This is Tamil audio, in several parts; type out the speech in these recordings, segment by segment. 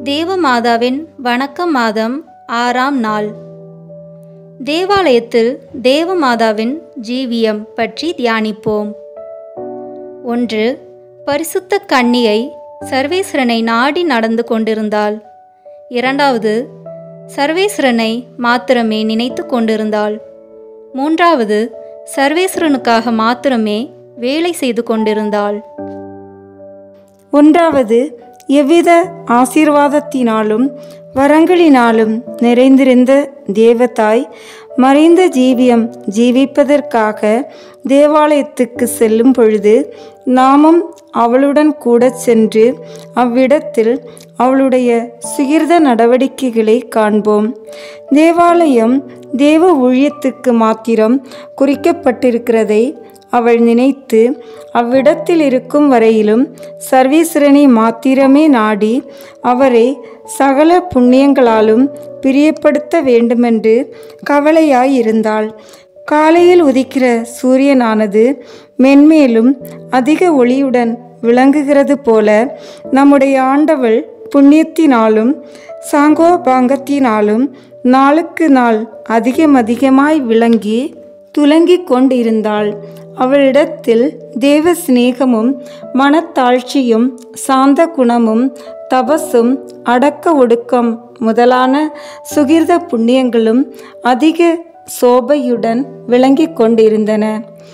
தேவமாதாவின் வணக்க மாதம் ஆறாம் நாள் தேவாலயத்தில் தேவமாதாவின் ஜீவியம் பற்றி தியானிப்போம் ஒன்று பரிசுத்த கன்னியை சர்வேஸ்வரனை நாடி நடந்து கொண்டிருந்தாள் இரண்டாவது சர்வேஸ்வரனை மாத்திரமே நினைத்து கொண்டிருந்தாள் மூன்றாவது சர்வேஸ்வரனுக்காக மாத்திரமே வேலை செய்து கொண்டிருந்தாள் ஒன்றாவது எவ்வித ஆசீர்வாதத்தினாலும் வரங்களினாலும் நிறைந்திருந்த தேவதாய் மறைந்த ஜீவியம் ஜீவிப்பதற்காக தேவாலயத்துக்கு செல்லும் பொழுது நாமும் அவளுடன் கூட சென்று அவ்விடத்தில் அவளுடைய சுகிர்த நடவடிக்கைகளை காண்போம் தேவாலயம் தேவ ஊழியத்துக்கு மாத்திரம் குறிக்கப்பட்டிருக்கிறதை அவள் நினைத்து அவ்விடத்தில் இருக்கும் வரையிலும் சர்வீஸ்வரனை மாத்திரமே நாடி அவரை சகல புண்ணியங்களாலும் பிரியப்படுத்த வேண்டுமென்று கவலையாயிருந்தாள் காலையில் உதிக்கிற சூரியனானது மென்மேலும் அதிக ஒளியுடன் விளங்குகிறது போல நம்முடைய ஆண்டவள் புண்ணியத்தினாலும் சாங்கோபாங்கத்தினாலும் நாளுக்கு நாள் அதிகம் அதிகமாய் விளங்கி துலங்கிக் கொண்டிருந்தாள் அவளிடத்தில் தேவ சிநேகமும் மனத்தாழ்ச்சியும் சாந்த குணமும் தபசும் அடக்க ஒடுக்கம் முதலான சுகிர்த புண்ணியங்களும் அதிக சோபையுடன் விளங்கிக் கொண்டிருந்தன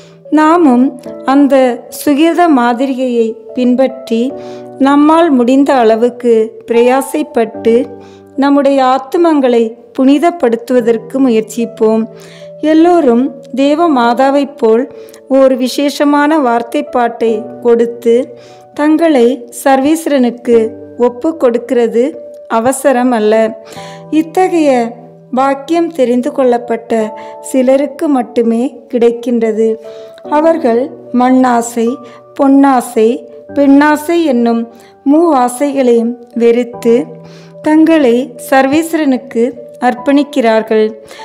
நாமும் அந்த சுகிர்த மாதிரிகையை பின்பற்றி நம்மால் முடிந்த அளவுக்கு பிரயாசைப்பட்டு நம்முடைய ஆத்துமங்களை புனிதப்படுத்துவதற்கு முயற்சிப்போம் எல்லோரும் தேவ மாதாவைப் போல் ஒரு விசேஷமான வார்த்தைப்பாட்டை கொடுத்து தங்களை சர்வீஸ்வரனுக்கு ஒப்பு கொடுக்கிறது அவசரம் அல்ல இத்தகைய பாக்கியம் தெரிந்து கொள்ளப்பட்ட சிலருக்கு மட்டுமே கிடைக்கின்றது அவர்கள் மண்ணாசை பொன்னாசை பெண்ணாசை என்னும் மூவாசைகளையும் வெறுத்து தங்களை சர்வீஸ்வரனுக்கு அர்ப்பணிக்கிறார்கள்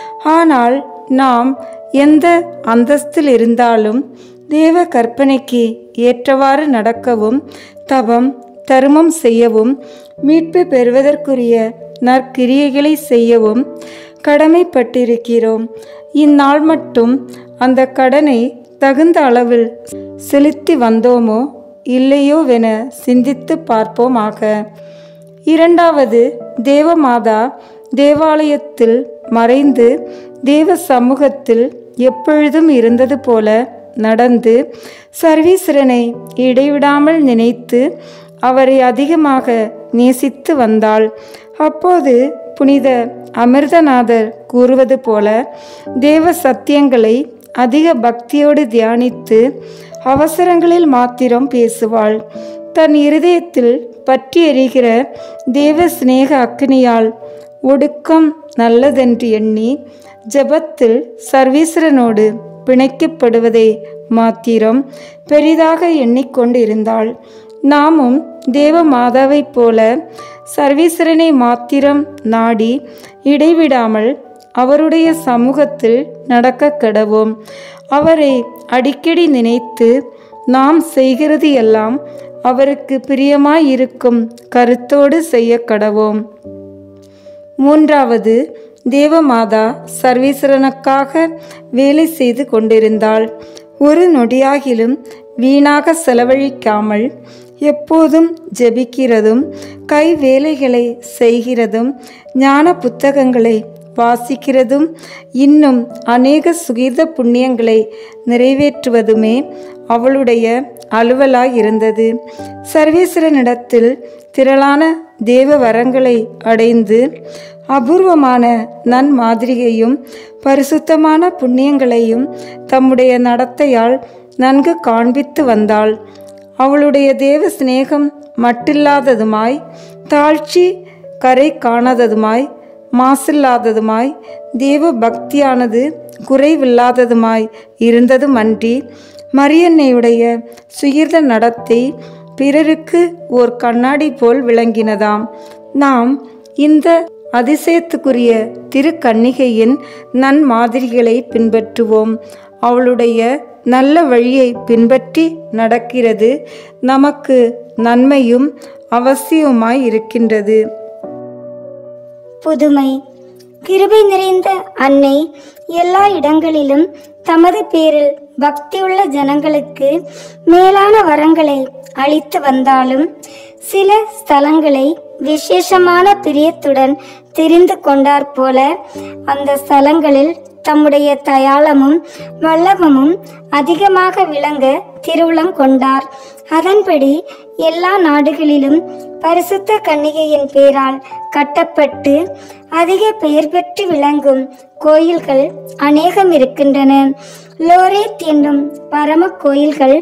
ஆனால் நாம் எந்த அந்தஸ்தில் இருந்தாலும் தேவ கற்பனைக்கு ஏற்றவாறு நடக்கவும் தவம் தருமம் செய்யவும் மீட்பு பெறுவதற்குரிய நற்கிரியைகளை செய்யவும் கடமைப்பட்டிருக்கிறோம் இந்நாள் மட்டும் அந்த கடனை தகுந்த அளவில் செலுத்தி வந்தோமோ இல்லையோவென சிந்தித்து பார்ப்போமாக இரண்டாவது தேவமாதா தேவாலயத்தில் மறைந்து தேவ சமூகத்தில் எப்பொழுதும் இருந்தது போல நடந்து சர்வீஸ்வரனை இடைவிடாமல் நினைத்து அவரை அதிகமாக நேசித்து வந்தாள் அப்போது புனித அமிர்தநாதர் கூறுவது போல தேவ சத்தியங்களை அதிக பக்தியோடு தியானித்து அவசரங்களில் மாத்திரம் பேசுவாள் தன் இருதயத்தில் பற்றி எறிகிற தேவ சிநேக அக்னியால் ஒடுக்கம் நல்லதென்று எண்ணி ஜெபத்தில் சர்வீஸ்வரனோடு பிணைக்கப்படுவதை மாத்திரம் பெரிதாக எண்ணிக்கொண்டிருந்தாள் நாமும் தேவ மாதாவைப் போல சர்வீஸ்வரனை மாத்திரம் நாடி இடைவிடாமல் அவருடைய சமூகத்தில் நடக்க கடவோம் அவரை அடிக்கடி நினைத்து நாம் செய்கிறது எல்லாம் அவருக்கு பிரியமாயிருக்கும் கருத்தோடு செய்ய கடவோம் மூன்றாவது தேவமாதா சர்வீஸ்வரனுக்காக வேலை செய்து கொண்டிருந்தாள் ஒரு நொடியாகிலும் வீணாக செலவழிக்காமல் எப்போதும் ஜெபிக்கிறதும் கை வேலைகளை செய்கிறதும் ஞான புத்தகங்களை வாசிக்கிறதும் இன்னும் அநேக சுகீர்த புண்ணியங்களை நிறைவேற்றுவதுமே அவளுடைய அலுவலாய் இருந்தது சர்வேஸ்வரனிடத்தில் திரளான தேவ வரங்களை அடைந்து அபூர்வமான நன்மாதிரிகையும் பரிசுத்தமான புண்ணியங்களையும் தம்முடைய நடத்தையால் நன்கு காண்பித்து வந்தாள் அவளுடைய தேவ சிநேகம் மட்டில்லாததுமாய் தாழ்ச்சி கரை காணாததுமாய் மாசில்லாததுமாய் தேவ பக்தியானது குறைவில்லாததுமாய் இருந்ததுமன்றி மரியன்னையுடைய சுகிர்த நடத்தை பிறருக்கு ஓர் கண்ணாடி போல் விளங்கினதாம் நாம் இந்த அதிசயத்துக்குரிய திருக்கன்னிகையின் நன்மாதிரிகளை பின்பற்றுவோம் அவளுடைய நல்ல வழியை பின்பற்றி நடக்கிறது நமக்கு நன்மையும் அவசியமாய் இருக்கின்றது புதுமை கிருபை நிறைந்த அன்னை எல்லா இடங்களிலும் தமது பேரில் பக்தியுள்ள ஜனங்களுக்கு மேலான வரங்களை அளித்து வந்தாலும் சில ஸ்தலங்களை விசேஷமான பிரியத்துடன் தெரிந்து கொண்டார் போல அந்த ஸ்தலங்களில் தம்முடைய தயாளமும் வல்லபமும் அதிகமாக விளங்க திருவுளம் கொண்டார் அதன்படி எல்லா நாடுகளிலும் பரிசுத்த கன்னிகையின் பேரால் கட்டப்பட்டு அதிக பெயர் பெற்று விளங்கும் கோயில்கள் அநேகம் இருக்கின்றன லோரேத் என்னும் பரம கோயில்கள்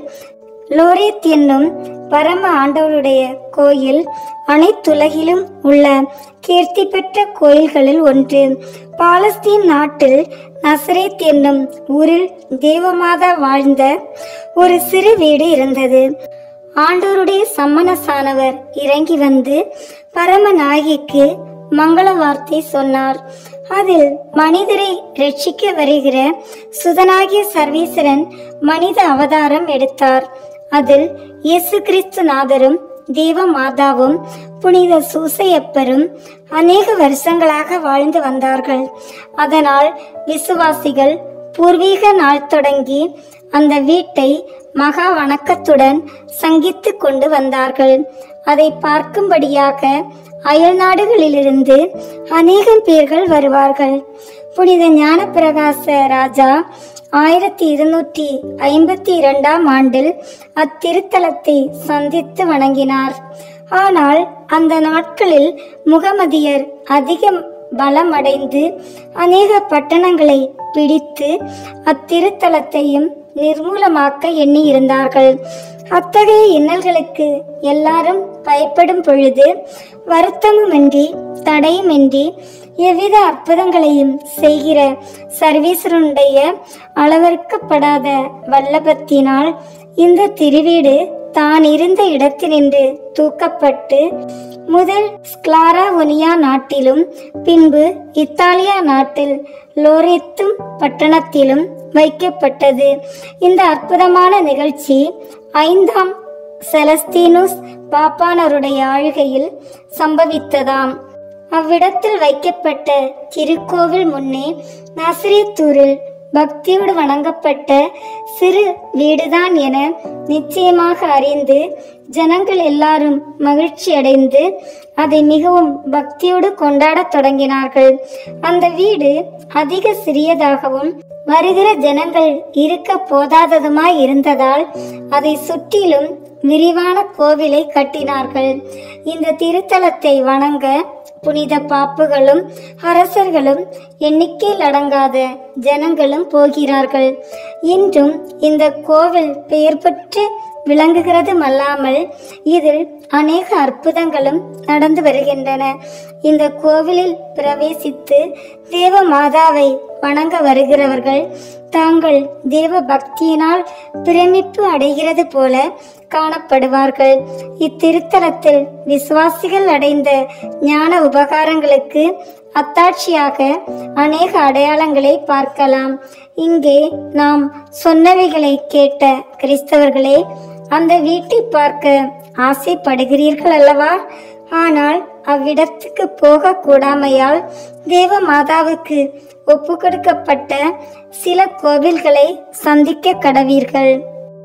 லோரேத் என்னும் பரம ஆண்டவருடைய கோயில் அனைத்துலகிலும் உள்ள கீர்த்தி பெற்ற கோயில்களில் ஒன்று பாலஸ்தீன் நாட்டில் நசரேத் என்னும் ஊரில் தேவமாதா வாழ்ந்த ஒரு சிறு வீடு இருந்தது ஆண்டவருடைய சம்மனசானவர் இறங்கி வந்து பரமநாயகிக்கு மங்கள வார்த்தை சொன்னார் அதில் மனிதரை ரட்சிக்க வருகிற சுதனாகிய சர்வீஸ்வரன் மனித அவதாரம் எடுத்தார் அதில் இயேசு கிறிஸ்து நாதரும் தேவ மாதாவும் புனித சூசையப்பரும் அநேக வருஷங்களாக வாழ்ந்து வந்தார்கள் அதனால் விசுவாசிகள் பூர்வீக நாள் தொடங்கி அந்த வீட்டை மகா வணக்கத்துடன் சங்கித்து கொண்டு வந்தார்கள் அதை பார்க்கும்படியாக அயல் நாடுகளிலிருந்து அநேகம் பேர்கள் வருவார்கள் புனித ஞானப்பிரகாச ராஜா ஆயிரத்தி இருநூற்றி ஐம்பத்தி இரண்டாம் ஆண்டில் அத்திருத்தலத்தை சந்தித்து வணங்கினார் ஆனால் அந்த நாட்களில் முகமதியர் அதிகம் பலமடைந்து அநேக பட்டணங்களை பிடித்து அத்திருத்தலத்தையும் நிர்மூலமாக்க எண்ணியிருந்தார்கள் அத்தகைய இன்னல்களுக்கு எல்லாரும் பயப்படும் பொழுது வருத்தமுமின்றி தடையுமின்றி எவ்வித அற்புதங்களையும் செய்கிற சர்வீஸ்வரனுடைய அளவிற்கப்படாத வல்லபத்தினால் இந்த திருவீடு தான் இருந்த இடத்தினின்று தூக்கப்பட்டு முதல் ஸ்க்லாராவொனியா நாட்டிலும் பின்பு இத்தாலியா நாட்டில் லோரெத்தும் பட்டணத்திலும் வைக்கப்பட்டது இந்த அற்புதமான நிகழ்ச்சி ஐந்தாம் செலஸ்தீனுஸ் பாப்பானருடைய ஆளுகையில் சம்பவித்ததாம் அவ்விடத்தில் வைக்கப்பட்ட திருக்கோவில் முன்னே நசிரியத்தூரில் பக்தியோடு வணங்கப்பட்ட சிறு வீடுதான் என நிச்சயமாக அறிந்து ஜனங்கள் எல்லாரும் மகிழ்ச்சி அடைந்து அதை மிகவும் பக்தியோடு கொண்டாடத் தொடங்கினார்கள் அந்த வீடு அதிக சிறியதாகவும் வருகிற ஜனங்கள் இருக்க போதாததுமாய் இருந்ததால் அதை சுற்றிலும் விரிவான கோவிலை கட்டினார்கள் இந்த திருத்தலத்தை வணங்க புனித பாப்புகளும் அரசர்களும் எண்ணிக்கையில் அடங்காத ஜனங்களும் போகிறார்கள் இன்றும் இந்த கோவில் பெயர் பெற்று விளங்குகிறதும் அல்லாமல் இதில் அநேக அற்புதங்களும் நடந்து வருகின்றன இந்த கோவிலில் பிரவேசித்து தேவ மாதாவை வணங்க வருகிறவர்கள் தாங்கள் தேவ பக்தியினால் பிரமிப்பு அடைகிறது போல காணப்படுவார்கள் இத்திருத்தலத்தில் விசுவாசிகள் அடைந்த ஞான உபகாரங்களுக்கு அத்தாட்சியாக அநேக அடையாளங்களை பார்க்கலாம் இங்கே நாம் சொன்னவைகளை கேட்ட கிறிஸ்தவர்களே அந்த வீட்டை பார்க்க ஆசைப்படுகிறீர்கள் அல்லவா ஆனால் அவ்விடத்துக்கு போக கூடாமையால் தேவ மாதாவுக்கு ஒப்பு கொடுக்கப்பட்ட சில கோவில்களை சந்திக்க கடவீர்கள்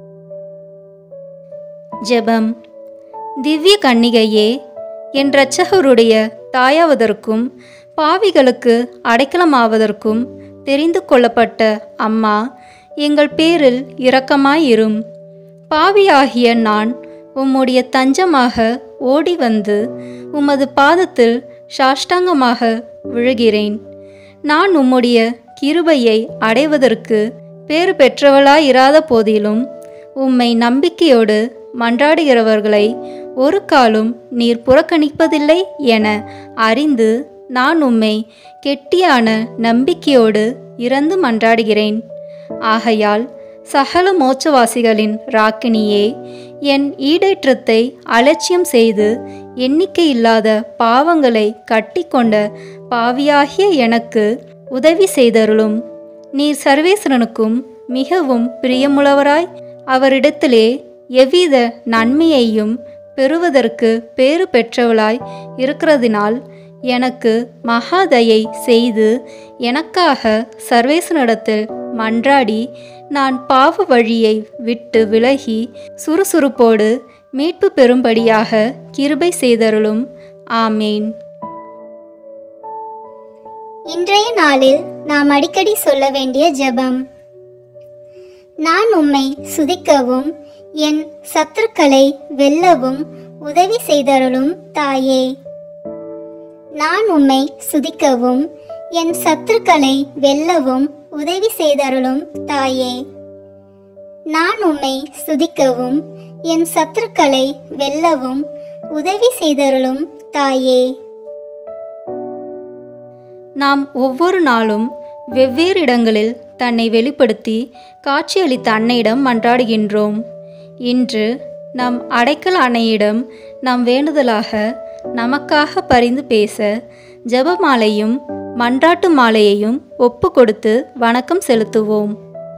ஜெபம் திவ்ய கன்னிகையே என் இரட்சகருடைய தாயாவதற்கும் பாவிகளுக்கு அடைக்கலமாவதற்கும் தெரிந்து கொள்ளப்பட்ட அம்மா எங்கள் பேரில் இரக்கமாயிரும் பாவியாகிய நான் உம்முடைய தஞ்சமாக ஓடி வந்து உமது பாதத்தில் சாஷ்டாங்கமாக விழுகிறேன் நான் உம்முடைய கிருபையை அடைவதற்கு பேறு பெற்றவளாயிராத போதிலும் உம்மை நம்பிக்கையோடு மன்றாடுகிறவர்களை ஒரு காலும் நீர் புறக்கணிப்பதில்லை என அறிந்து நான் உம்மை கெட்டியான நம்பிக்கையோடு இறந்து மன்றாடுகிறேன் ஆகையால் சகல மோட்சவாசிகளின் ராக்கினியே என் ஈடேற்றத்தை அலட்சியம் செய்து எண்ணிக்கையில்லாத பாவங்களை கட்டிக்கொண்ட பாவியாகிய எனக்கு உதவி செய்தருளும் நீர் சர்வேஸ்வரனுக்கும் மிகவும் பிரியமுள்ளவராய் அவரிடத்திலே எவ்வித நன்மையையும் பெறுவதற்கு பேறு பெற்றவளாய் இருக்கிறதினால் எனக்கு மகாதயை செய்து எனக்காக சர்வேசனிடத்தில் மன்றாடி நான் பாவ வழியை விட்டு விலகி சுறுசுறுப்போடு மீட்பு பெறும்படியாக கிருபை செய்தருளும் ஆமேன் இன்றைய நாளில் நாம் அடிக்கடி சொல்ல வேண்டிய ஜெபம் நான் உம்மை சுதிக்கவும் என் சத்துருக்களை வெல்லவும் உதவி செய்தருளும் தாயே நான் உம்மை சுதிக்கவும் என் சத்துருக்களை வெல்லவும் உதவி செய்தருளும் தாயே நான் உம்மை சுதிக்கவும் என் சத்துருக்களை வெல்லவும் உதவி செய்தருளும் தாயே நாம் ஒவ்வொரு நாளும் வெவ்வேறு இடங்களில் தன்னை வெளிப்படுத்தி காட்சியளித்த அன்னையிடம் மன்றாடுகின்றோம் இன்று நம் அடைக்கல அன்னையிடம் நாம் வேண்டுதலாக நமக்காக பரிந்து பேச ஜெபமாலையும் மன்றாட்டு மாலையையும் ஒப்பு கொடுத்து வணக்கம் செலுத்துவோம்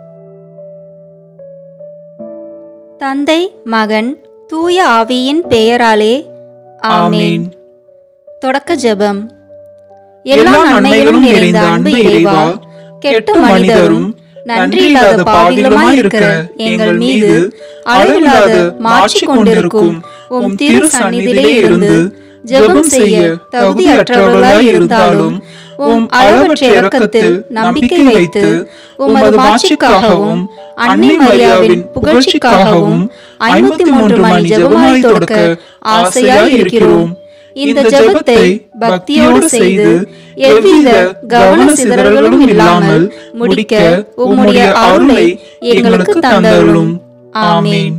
தந்தை மகன் தூய ஆவியின் பெயராலே ஆமென் தொடக்க ஜெபம் எல்லா நன்மைகளும் நிறைந்த அன்பு இறைவா கெட்ட மனிதரும் நன்றி இல்லாத பாவிகளுமாய் இருக்கிற எங்கள் மீது அளவில்லாத மாற்றி கொண்டிருக்கும் உம் திரு சந்நிதியிலே இருந்து ஜெபம் செய்ய தகுதியற்றவர்களாய் இருந்தாலும் உம் அளவற்ற இரக்கத்தில் நம்பிக்கை வைத்து உமது மாட்சிக்காகவும் அன்னை மரியாவின் புகழ்ச்சிக்காகவும் ஐம்பத்தி மூன்று மணி ஜெபமாய் தொடக்க ஆசையாய் இருக்கிறோம் இந்த ஜெபத்தை பக்தியோடு செய்து எவ்வித கவன சிதறல்களும் இல்லாமல் முடிக்க உம்முடைய அருளை எங்களுக்கு தந்தருளும் ஆமென்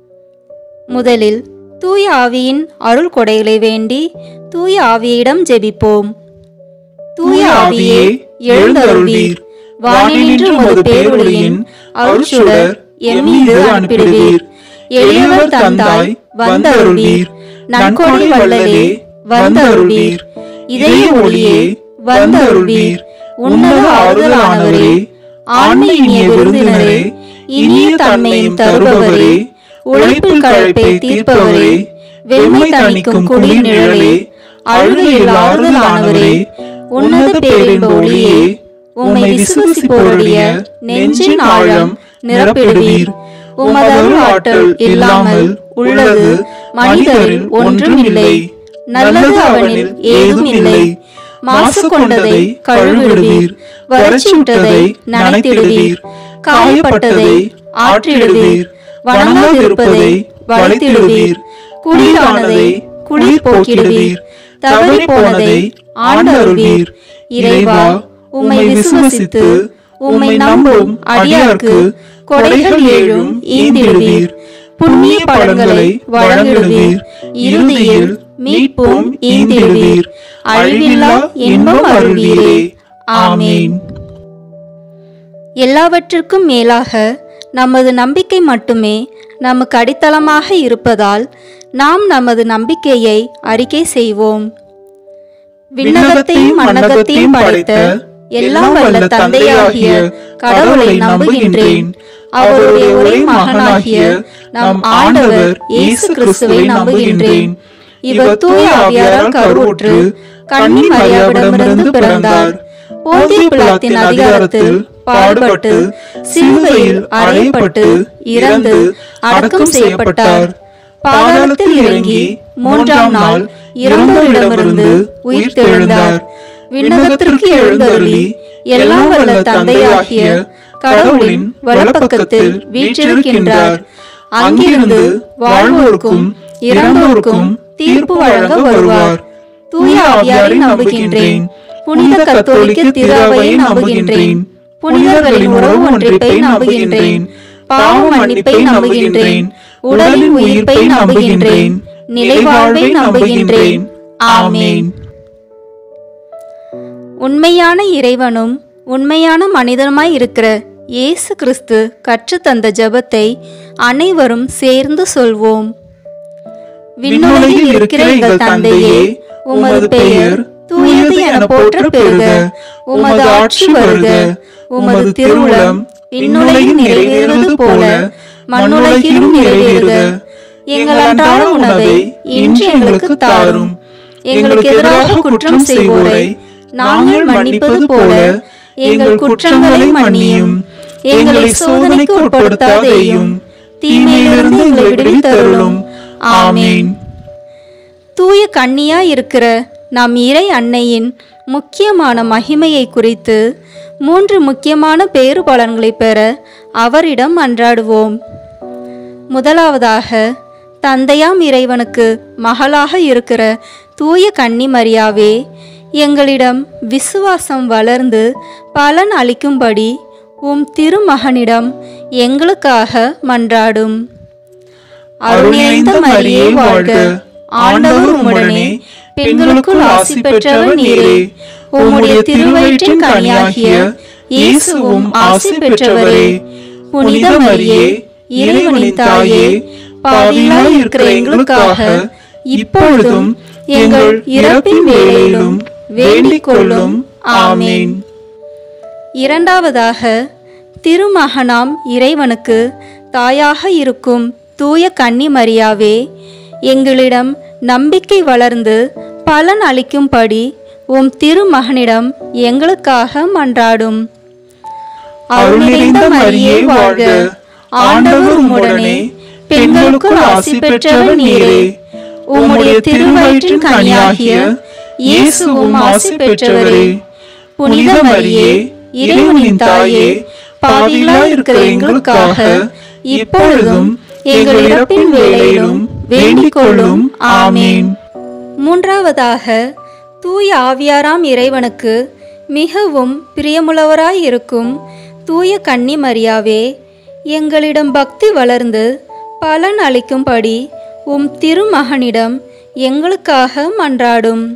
முதலில் தூய ஆவியின் அருள் கொடைகளை வேண்டி தூய ஆவியிடம் ஜெபிப்போம் தூய ஆவியே எழுந்தருள்வீர் வானினின்று உமது பேரொளியின் அருள்சுடர் எம்மீது அனுப்பிடுவீர் எளியவர் தந்தாய் வந்தருள்வீர் நன்கொடை வள்ளலே வந்தருள்வீர் இதய ஒளியே வந்தருள்வீர் உன்னத ஆறுதலானவரே ஆண்மை இனிய விருந்தினரே இனிய தன்மையும் தருபவரே உழைப்பில் களைப்பை தீர்ப்பவரே வெண்மை தணிக்கும் குளிர் நிழலே அழுகையில் ஆறுதலானவரே உன்னத பேரின்ப ஒளியே உம்மை விசுவசிப்போருடைய நெஞ்சின் ஆழம் நிரப்பிடுவீர் உமது அருள் ஆற்றல் இல்லாமல் உள்ளது மனிதரில் ஒன்றும் இல்லை நல்லது அவனில் ஏதும் இல்லை மாசு கொண்டதை கழுவிடுவீர் வறட்சியுற்றதை நனைத்திடுவீர் காயப்பட்டதை ஆற்றிடுவீர் வணங்காதிருப்பதை வளைத்திடுவீர் குளிரானதை குளிர் போக்கிடுவீர் தவறி போனதை ஆண்டருவீர் இறைவா உம்மை விசுவசித்து உம்மை நம்பும் அடியார்க்கு கொடைகள் ஏழும் ஈந்திடுவீர் புண்ணிய பலன்களை வழங்கிடுவீர் இறுதியில் மீட்பும் ஈந்திடுவீர் அழிவில்லா இன்பம் அருள்வீரே ஆமேன் எல்லாவற்றிற்கும் மேலாக நமது நம்பிக்கை மட்டுமே நமக்கு அடித்தளமாக இருப்பதால் நாம் நமது நம்பிக்கையை அறிக்கை செய்வோம் விண்ணகத்தையும் மண்ணகத்தையும் படைத்த எல்லாம் வல்ல தந்தையாகிய கடவுளை நம்புகின்றேன் அவருடைய ஒரே மகனாகிய நம் ஆண்டவர் இயேசு கிறிஸ்துவை நம்புகின்றேன் இவர் தூய ஆவியாரால் கருவுற்று கன்னி மரியாவிடமிருந்து பிறந்தார் போந்திய பிலாத்தின் அதிகாரத்தில் பாடுபட்டு சிலுவையில் அறையப்பட்டு இறந்து அடக்கம் செய்யப்பட்டார் பாதாளத்தில் இறங்கி மூன்றாம் நாள் இறந்தோரிடமிருந்து உயிர் தெழுந்தார் விண்ணகத்திற்கு எழுந்தருளி எல்லாம் வல்ல தந்தையாகிய கடவுளின் வலப்பக்கத்தில் வீற்றிருக்கின்றார் அங்கிருந்து வாழ்வோருக்கும் இறந்தோருக்கும் தீர்ப்பு வழங்க வருவார் தூய ஆவியாரை நம்புகின்றேன் புனித கத்தோலிக்க திரு அவையை நம்புகின்றேன் புனிதர்களின் உறவு ஒன்றிப்பை நம்புகின்றேன் பாவ மன்னிப்பை நம்புகின்றேன் உடலின் உயிர்ப்பை நம்புகின்றேன் நிலைவாழ்வை நம்புகின்றேன் ஆமேன் உண்மையான இறைவனும் உண்மையான மனிதனுமாய் இருக்கிற இயேசு கிறிஸ்து கற்றுத்தந்த ஜெபத்தை அனைவரும் சேர்ந்து சொல்வோம் விண்ணுலகில் இருக்கிற எங்கள் தந்தையே உமது பெயர் தூயது என போற்ற பெறுக உமது ஆட்சி வருக உமது திருவுளம் விண்ணுலகில் நிறைவேறுவது போல மண்ணுலகிலும் நிறைவேறுக எங்கள் அன்றாட உணவை இன்று எங்களுக்கு தாரும் எங்களுக்கு எதிராக குற்றம் செய்வோரை நாங்கள் மன்னிப்பது போல எங்கள் குற்றங்களை மன்னியும் எங்களை சோதனைக்கு உட்படுத்தாதேயும் தீமையிலிருந்து எங்களை விடுவித்தருளும் ஆமீன் தூய கன்னியா இருக்கிற நம் இறை அன்னையின் முக்கியமான மகிமையை குறித்து மூன்று முக்கியமான பேறு பலன்களை பெற அவரிடம் அன்றாடுவோம் முதலாவதாக தந்தையாம் இறைவனுக்கு மகளாக இருக்கிற தூய கன்னி மரியாவே எங்களிடம் விசுவாசம் வளர்ந்து பலன் அளிக்கும்படி உம் திருமகனிடம் எங்களுக்காக மன்றாடும் அருள் நிறைந்த மரியே வாழ்க ஆண்டவர் உம்முடனே பெண்களுக்குள் ஆசி பெற்றவர் நீரே உம்முடைய திருவயிற்றின் கனியாகிய இயேசுவும் ஆசி பெற்றவரே புனித மரியே இறைவனின் தாயே பாவிகளாய் இருக்கிற எங்களுக்காக இப்பொழுதும் எங்கள் இறப்பின் வேளையிலும் வேண்டிக் கொள்ளும் ஆமேன் இரண்டாவதாக திருமகனாம் இறைவனுக்கு தாயாக இருக்கும் தூய கன்னி மரியாவே எங்களிடம் நம்பிக்கை வளர்ந்து பலன் அளிக்கும்படி உம் திருமகனிடம் எங்களுக்காக மன்றாடும் அருள் நிறைந்த மரியே வாழ்க ஆண்டவர் உம்முடனே பெண்களுக்குள் ஆசி பெற்றவர் நீரே உம்முடைய திருவயிற்றின் கனியாகிய இயேசுவும் ஆசி பெற்றவரே புனித மரியே இறைவனின் தாயே பாவிகளாய் இருக்கிற எங்களுக்காக இப்பொழுதும் எங்கள் இறப்பின் வேளையிலும் வேண்டிக் கொள்ளும் ஆமேன் மூன்றாவதாக தூய ஆவியாராம் இறைவனுக்கு மிகவும் பிரியமுள்ளவராய் இருக்கும் தூய கன்னி மரியாவே எங்களிடம் பக்தி வளர்ந்து பலன் அளிக்கும்படி உம் திருமகனிடம் எங்களுக்காக மன்றாடும்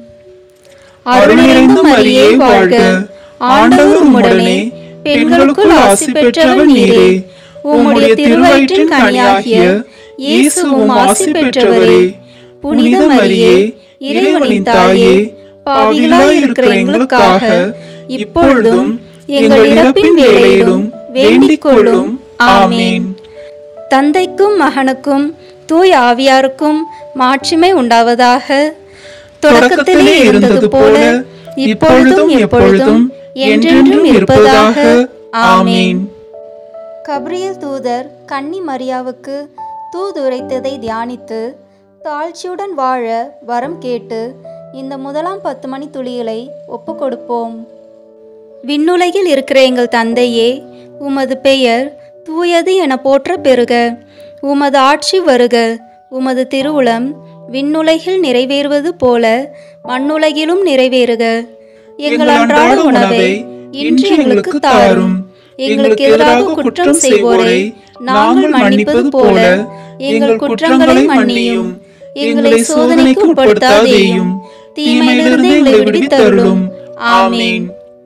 அருள் நிறைந்த மரியே வாழ்க ஆண்டவர் உம்முடனே பெண்களுக்குள் ஆசி பெற்றவர் நீரே உம்முடைய திருவயிற்றின் கனியாகிய இயேசுவும் ஆசி பெற்றவரே புனித மரியே இறைவனின் தாயே பாவிகளாய் இருக்கிற எங்களுக்காக இப்பொழுதும் எங்கள் இறப்பின் வேளையிலும் வேண்டிக் கொள்ளும் ஆமேன் தந்தைக்கும் மகனுக்கும் தூய் ஆவியாருக்கும் மாட்சிமை உண்டாவதாக தொடக்கத்திலே இருந்தது போல இப்பொழுதும் எப்பொழுதும் என்றென்றும் இருப்பதாக ஆமேன் கப்ரியல் தூதர் கன்னி மரியாவுக்கு தூதுரைத்ததை தியானித்து தாழ்ச்சியுடன் வாழ வரம் கேட்டு இந்த முதலாம் பத்து மணி துளிகளை ஒப்புக் கொடுப்போம் விண்ணுலகில் இருக்கிற எங்கள் தந்தையே உமது பெயர் தூயது என போற்ற பெறுக உமது ஆட்சி வருக உமது திருவுளம் விண்ணுலகில் நிறைவேறுவது போல மண்ணுலகிலும் நிறைவேறுக எங்கள் அன்றாட உணவை இன்று எங்களுக்கு தாரும் எங்களுக்கு எதிராக குற்றம் செய்வோரை நாங்கள் மன்னிப்பது போல எங்கள் குற்றங்களை மன்னியும் எங்களை சோதனைக்கு உட்படுத்தாதேயும் தீமையிலிருந்து எங்களை விடுவித்தருளும் ஆமேன்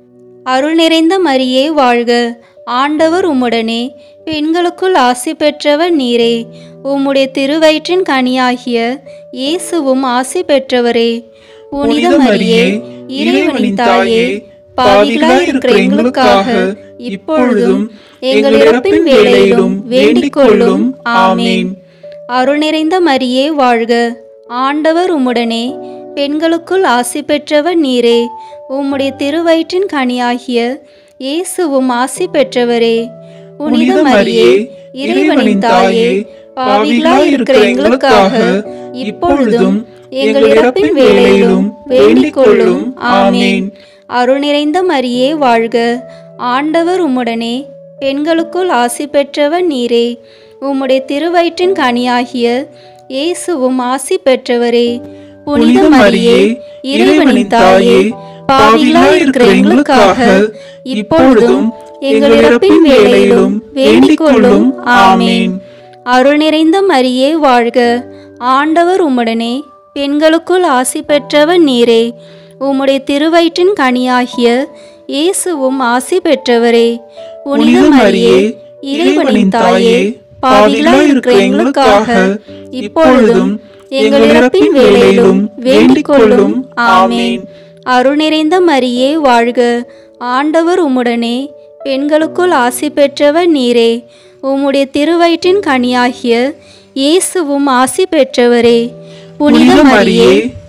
அருள் நிறைந்த மரியே வாழ்க ஆண்டவர் உம்முடனே பெண்களுக்குள் ஆசி பெற்றவர் நீரே உம்முடைய திருவயிற்றின் கனியாகிய இயேசுவும் ஆசி பெற்றவரே புனித மரியே இறைவனின் தாயே பாவிகளாய் இருக்கிற எங்களுக்காக இப்பொழுதும் எங்கள் இறப்பின் வேளையிலும் வேண்டிக் கொள்ளும் ஆமேன் அருள் நிறைந்த மரியே வாழ்க ஆண்டவர் உம்முடனே பெண்களுக்குள் ஆசி பெற்றவர் நீரே உம்முடைய திருவயிற்றின் கனியாகிய இயேசுவும் ஆசி பெற்றவரே புனித மரியே இறைவனின் தாயே பாவிகளாய் இருக்கிற எங்களுக்காக இப்பொழுதும் எங்கள் இறப்பின் வேளையிலும் வேண்டிக் கொள்ளும் ஆமேன் அருள் நிறைந்த மரியே வாழ்க ஆண்டவர் உம்முடனே பெண்களுக்குள் ஆசி பெற்றவர் நீரே உம்முடைய திருவயிற்றின் கனியாகிய இயேசுவும் ஆசி பெற்றவரே புனித மரியே இறைவனின் தாயே பாவிகளாய் இருக்கிற எங்களுக்காக இப்பொழுதும் எங்கள் இறப்பின் வேளையிலும் வேண்டிக் கொள்ளும் ஆமேன் அருள் நிறைந்த மரியே வாழ்க ஆண்டவர் உம்முடனே பெண்களுக்குள் ஆசி பெற்றவர் நீரே உம்முடைய திருவயிற்றின் கனியாகிய இயேசுவும் ஆசி பெற்றவரே புனித மரியே இறைவனின் தாயே பாவிகளாய் இருக்கிற எங்களுக்காக இப்பொழுதும் எங்கள் இறப்பின் வேளையிலும் வேண்டிக் கொள்ளும் ஆமேன் அருள் நிறைந்த மரியே வாழ்க ஆண்டவர் உம்முடனே பெண்களுக்குள் ஆசி பெற்றவர் நீரே உம்முடைய திருவயிற்றின் கனியாகிய இயேசுவும் ஆசி பெற்றவரே புனித மரியே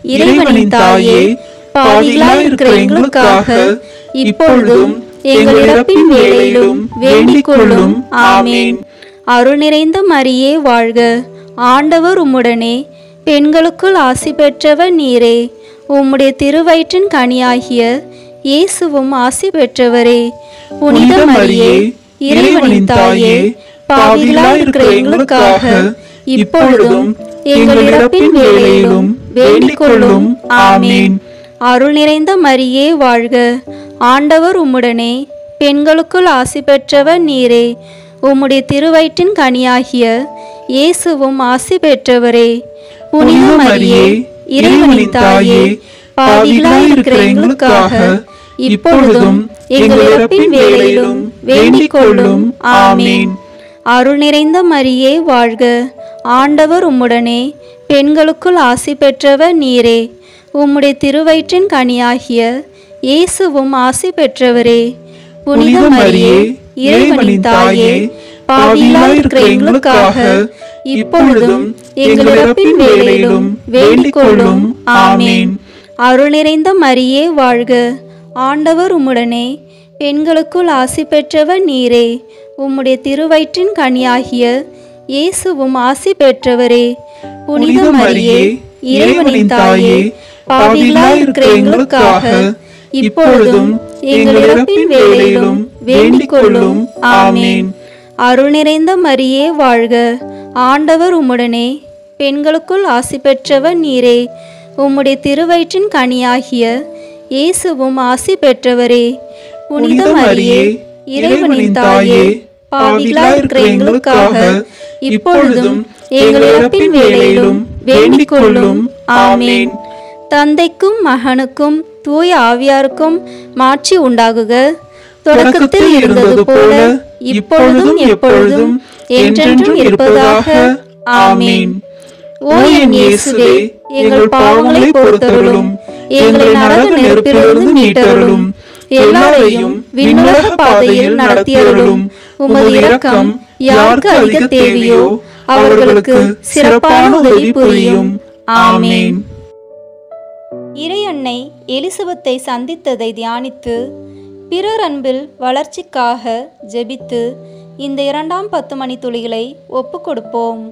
இறைவனின் தாயே பாவிகளாய் இருக்கிற எங்களுக்காக இப்பொழுதும் எங்கள் இறப்பின் வேளையிலும் வேண்டிக் கொள்ளும் ஆமேன் அருள் நிறைந்த மரியே வாழ்க ஆண்டவர் உம்முடனே பெண்களுக்குள் ஆசி பெற்றவர் நீரே உம்முடைய திருவயிற்றின் கனியாகிய இயேசுவும் ஆசி பெற்றவரே புனித மரியே இறைவனின் தாயே பாவிகளாய் இருக்கிற எங்களுக்காக இப்பொழுதும் எங்கள் இறப்பின் வேளையிலும் வேண்டிக் கொள்ளும் ஆமேன் அருள் நிறைந்த மரியே வாழ்க ஆண்டவர் உம்முடனே பெண்களுக்குள் ஆசி பெற்றவர் நீரே உம்முடைய திருவயிற்றின் கனியாகிய இயேசுவும் ஆசி பெற்றவரே புனித மரியே இறைவனின் தாயே பாவிகளாய் இருக்கிற எங்களுக்காக இப்பொழுதும் எங்கள் இறப்பின் வேளையிலும் வேண்டிக் கொள்ளும் ஆமேன் அருள் நிறைந்த மரியே வாழ்க ஆண்டவர் உம்முடனே பெண்களுக்குள் ஆசி பெற்றவர் நீரே உம்முடைய திருவயிற்றின் கனியாகிய இயேசுவும் ஆசி பெற்றவரே புனித மரியே இறைவனின் தாயே பாவிகளாய் இருக்கிற எங்களுக்காக இப்பொழுதும் எங்கள் இறப்பின் வேளையிலும் வேண்டிக் கொள்ளும் ஆமேன் அருள் நிறைந்த மரியே வாழ்க ஆண்டவர் உம்முடனே பெண்களுக்குள் ஆசி பெற்றவர் நீரே உம்முடைய திருவயிற்றின் கனியாகிய இயேசுவும் ஆசி பெற்றவரே புனித மரியே இறைவனின் தாயே பாவிகளாய் இருக்கிற எங்களுக்காக இப்பொழுதும் எங்கள் இறப்பின் வேளையிலும் வேண்டிக் கொள்ளும் ஆமேன் அருள் நிறைந்த மரியே வாழ்க ஆண்டவர் உம்முடனே பெண்களுக்குள் ஆசி பெற்றவர் நீரே உம்முடைய திருவயிற்றின் கனியாகிய இயேசுவும் ஆசி பெற்றவரே புனித மரியே இறைவனின் தாயே பாவிகளாய் இருக்கிற எங்களுக்காக இப்பொழுதும் எங்கள் இறப்பின் வேளையிலும் வேண்டிக் கொள்ளும் ஆமேன் தந்தைக்கும் மகனுக்கும் தூய ஆவியாருக்கும் மாட்சி உண்டாகுக தொடக்கத்தில் இருந்தது போல இப்பொழுதும் எப்பொழுதும் என்றென்றும் இருப்பதாக ஆமேன் ஓ என் இயேசுவே எங்கள் பாவங்களை பொறுத்தருளும் எங்களை நரக நெருப்பிலிருந்து மீட்டருளும் எல்லாரையும் விண்ணுலக பாதையில் நடத்தியருளும் உமது இரக்கம் யாருக்கு அதிக தேவையோ அவர்களுக்கு சிறப்பான உதவி புரியும் ஆமேன் இறையன்னை எலிசபெத்தை சந்தித்ததை தியானித்து பிறர் அன்பில் வளர்ச்சிக்காக ஜெபித்து இந்த இரண்டாம் பத்து மணி துளிகளை ஒப்புக் கொடுப்போம்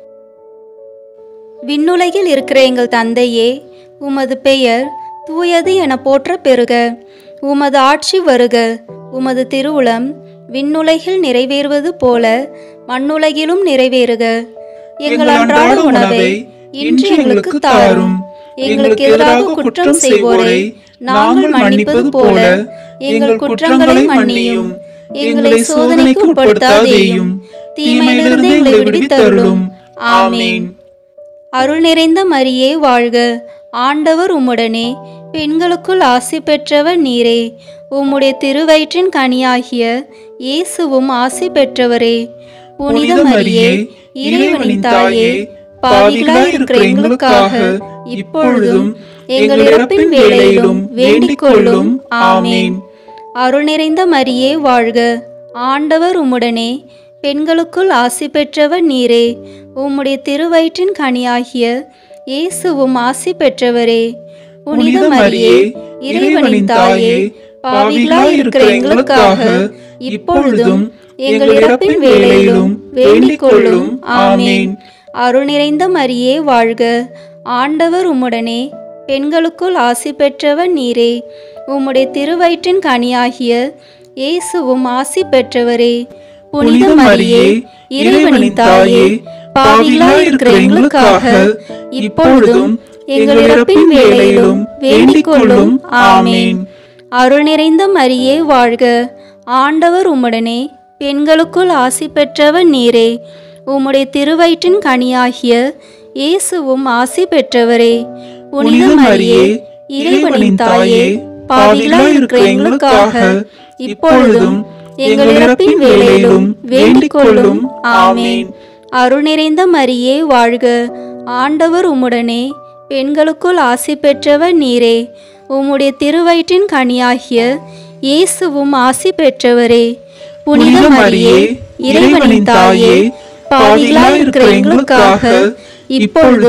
விண்ணுலகில் இருக்கிற எங்கள் தந்தையே உமது பெயர் தூயது என போற்ற பெறுக உமது ஆட்சி வருக உமது திருவுளம் விண்ணுலகில் நிறைவேறுவது போல மண்ணுலகிலும் நிறைவேறுக எங்கள் அன்றாட உணவை இன்று எங்களுக்கு தாரும் எங்களுக்கு எதிராக குற்றம் செய்வோரை நாங்கள் மன்னிப்பது போல எங்கள் குற்றங்களை மன்னியும் எங்களை சோதனைக்கு உட்படுத்தாதேயும் தீமையிலிருந்து எங்களை விடுவித்தருளும் ஆமேன் அருள் நிறைந்த மரியே வாழ்க ஆண்டவர் உம்முடனே பெண்களுக்குள் ஆசி பெற்றவர் நீரே உம்முடைய திருவயிற்றின் கனியாகிய இயேசுவும் ஆசி பெற்றவரே புனித மரியே இறைவனின் தாயே பாவிகளாய் இருக்கிற எங்களுக்காக இப்பொழுதும் எங்கள் இறப்பின் வேளையிலும் வேண்டிக் கொள்ளும் ஆமேன் அருள் நிறைந்த மரியே வாழ்க ஆண்டவர் உம்முடனே பெண்களுக்குள் ஆசி பெற்றவர் நீரே உம்முடைய திருவயிற்றின் கனியாகிய இயேசுவும் ஆசி பெற்றவரே புனித மரியே இறைவனின் தாயே பாவிகளாய் இருக்கிற எங்களுக்காக இப்பொழுதும் எங்கள் இறப்பின் வேளையிலும் வேண்டிக் கொள்ளும் ஆமேன் அருள் நிறைந்த மரியே வாழ்க ஆண்டவர் உம்முடனே பெண்களுக்குள் ஆசி பெற்றவர் நீரே உம்முடைய திருவயிற்றின் கனியாகிய இயேசுவும் ஆசி பெற்றவரே புனித மரியே இறைவனின் தாயே பாவிகளாய் இருக்கிற எங்களுக்காக இப்பொழுதும் எங்கள் இறப்பின் வேளையிலும் வேண்டிக் கொள்ளும் ஆமேன் அருள் நிறைந்த மரியே வாழ்க ஆண்டவர் உம்முடனே பெண்களுக்குள் ஆசி பெற்றவர் நீரே உம்முடைய திருவயிற்றின் கனியாகிய இயேசுவும் ஆசி பெற்றவரே புனித மரியே இறைவனின் தாயே பாவிகளாய் இருக்கிற எங்களுக்காக இப்பொழுதும் எங்கள் இறப்பின் வேளையிலும் வேண்டிக் கொள்ளும் ஆமேன் அருள் நிறைந்த மரியே வாழ்க ஆண்டவர் உம்முடனே பெண்களுக்குள் ஆசி பெற்றவர் நீரே உம்முடைய திருவயிற்றின் கனியாகிய இயேசுவும் ஆசி பெற்றவரே புனித மரியே இறைவனின் தாயே பாவிகளாய் இருக்கிற எங்களுக்காக இப்பொழுதும்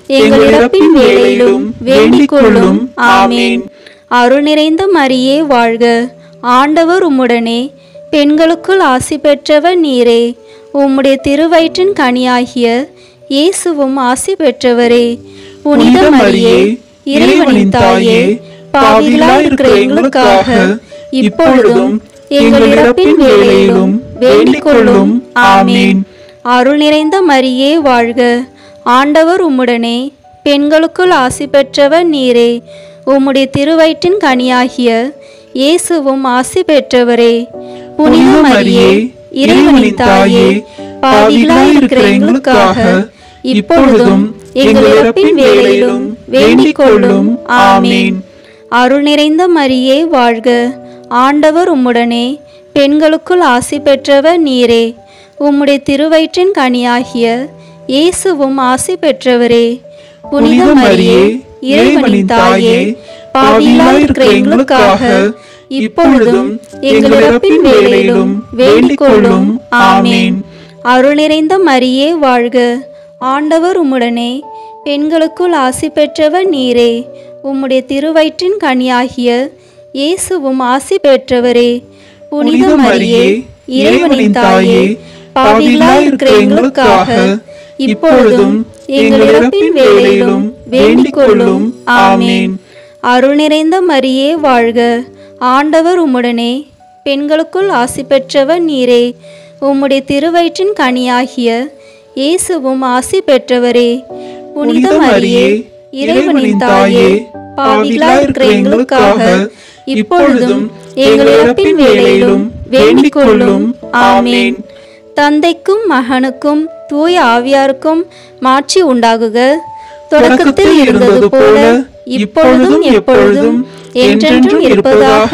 எங்கள் இறப்பின் வேளையிலும் வேண்டிக் கொள்ளும் ஆமேன் அருள் நிறைந்த மரியே வாழ்க ஆண்டவர் உம்முடனே பெண்களுக்குள் ஆசி பெற்றவர் நீரே உம்முடைய திருவயிற்றின் கனியாகிய இயேசுவும் ஆசி பெற்றவரே புனித மரியே இறைவனின் தாயே பாவிகளாய் இருக்கிற எங்களுக்காக இப்பொழுதும் எங்கள் இறப்பின் வேளையிலும் வேண்டிக் கொள்ளும் ஆமேன் அருள் நிறைந்த மரியே வாழ்க ஆண்டவர் உம்முடனே பெண்களுக்குள் ஆசி பெற்றவர் நீரே உம்முடைய திருவயிற்றின் கனியாகிய இயேசுவும் ஆசி பெற்றவரே புனித மரியே இறைவனின் தாயே பாவிகளாய் இருக்கிற எங்களுக்காக இப்பொழுதும் எங்கள் இறப்பின் வேளையிலும் வேண்டிக் கொள்ளும் ஆமேன் அருள் நிறைந்த மரியே வாழ்க ஆண்டவர் உம்முடனே பெண்களுக்குள் ஆசி பெற்றவர் நீரே உம்முடைய திருவயிற்றின் கனியாகிய இயேசுவும் ஆசி பெற்றவரே புனித மரியே இறைவனின் தாயே பாவிகளாய் இருக்கிற எங்களுக்காக இப்பொழுதும் எங்கள் இறப்பின் வேளையிலும் வேண்டிக் கொள்ளும் ஆமேன் அருள் நிறைந்த மரியே வாழ்க ஆண்டவர் உம்முடனே பெண்களுக்குள் ஆசி பெற்றவர் நீரே உம்முடைய திருவயிற்றின் கனியாகிய இயேசுவும் ஆசி பெற்றவரே புனித மரியே இறைவனின் தாயே பாவிகளாய் இருக்கிற எங்களுக்காக இப்பொழுதும் எங்கள் இறப்பின் வேளையிலும் வேண்டிக் கொள்ளும் ஆமேன் அருள் நிறைந்த மரியே வாழ்க ஆண்டவர் உம்முடனே பெண்களுக்குள் ஆசி பெற்றவர் நீரே உம்முடைய திருவயிற்றின் கனியாகிய இயேசுவும் ஆசி பெற்றவரே புனித மரியே இறைவனின் தாயே பாவிகளாய் இருக்கிற எங்களுக்காக இப்பொழுதும் எங்கள் இறப்பின் வேளையிலும் வேண்டிக் கொள்ளும் ஆமேன் தந்தைக்கும் மகனுக்கும் தூய ஆவியாருக்கும் மாட்சி உண்டாகுக தொடக்கத்தில் இருந்தது போல இப்பொழுதும் எப்பொழுதும் என்றென்றும் இருப்பதாக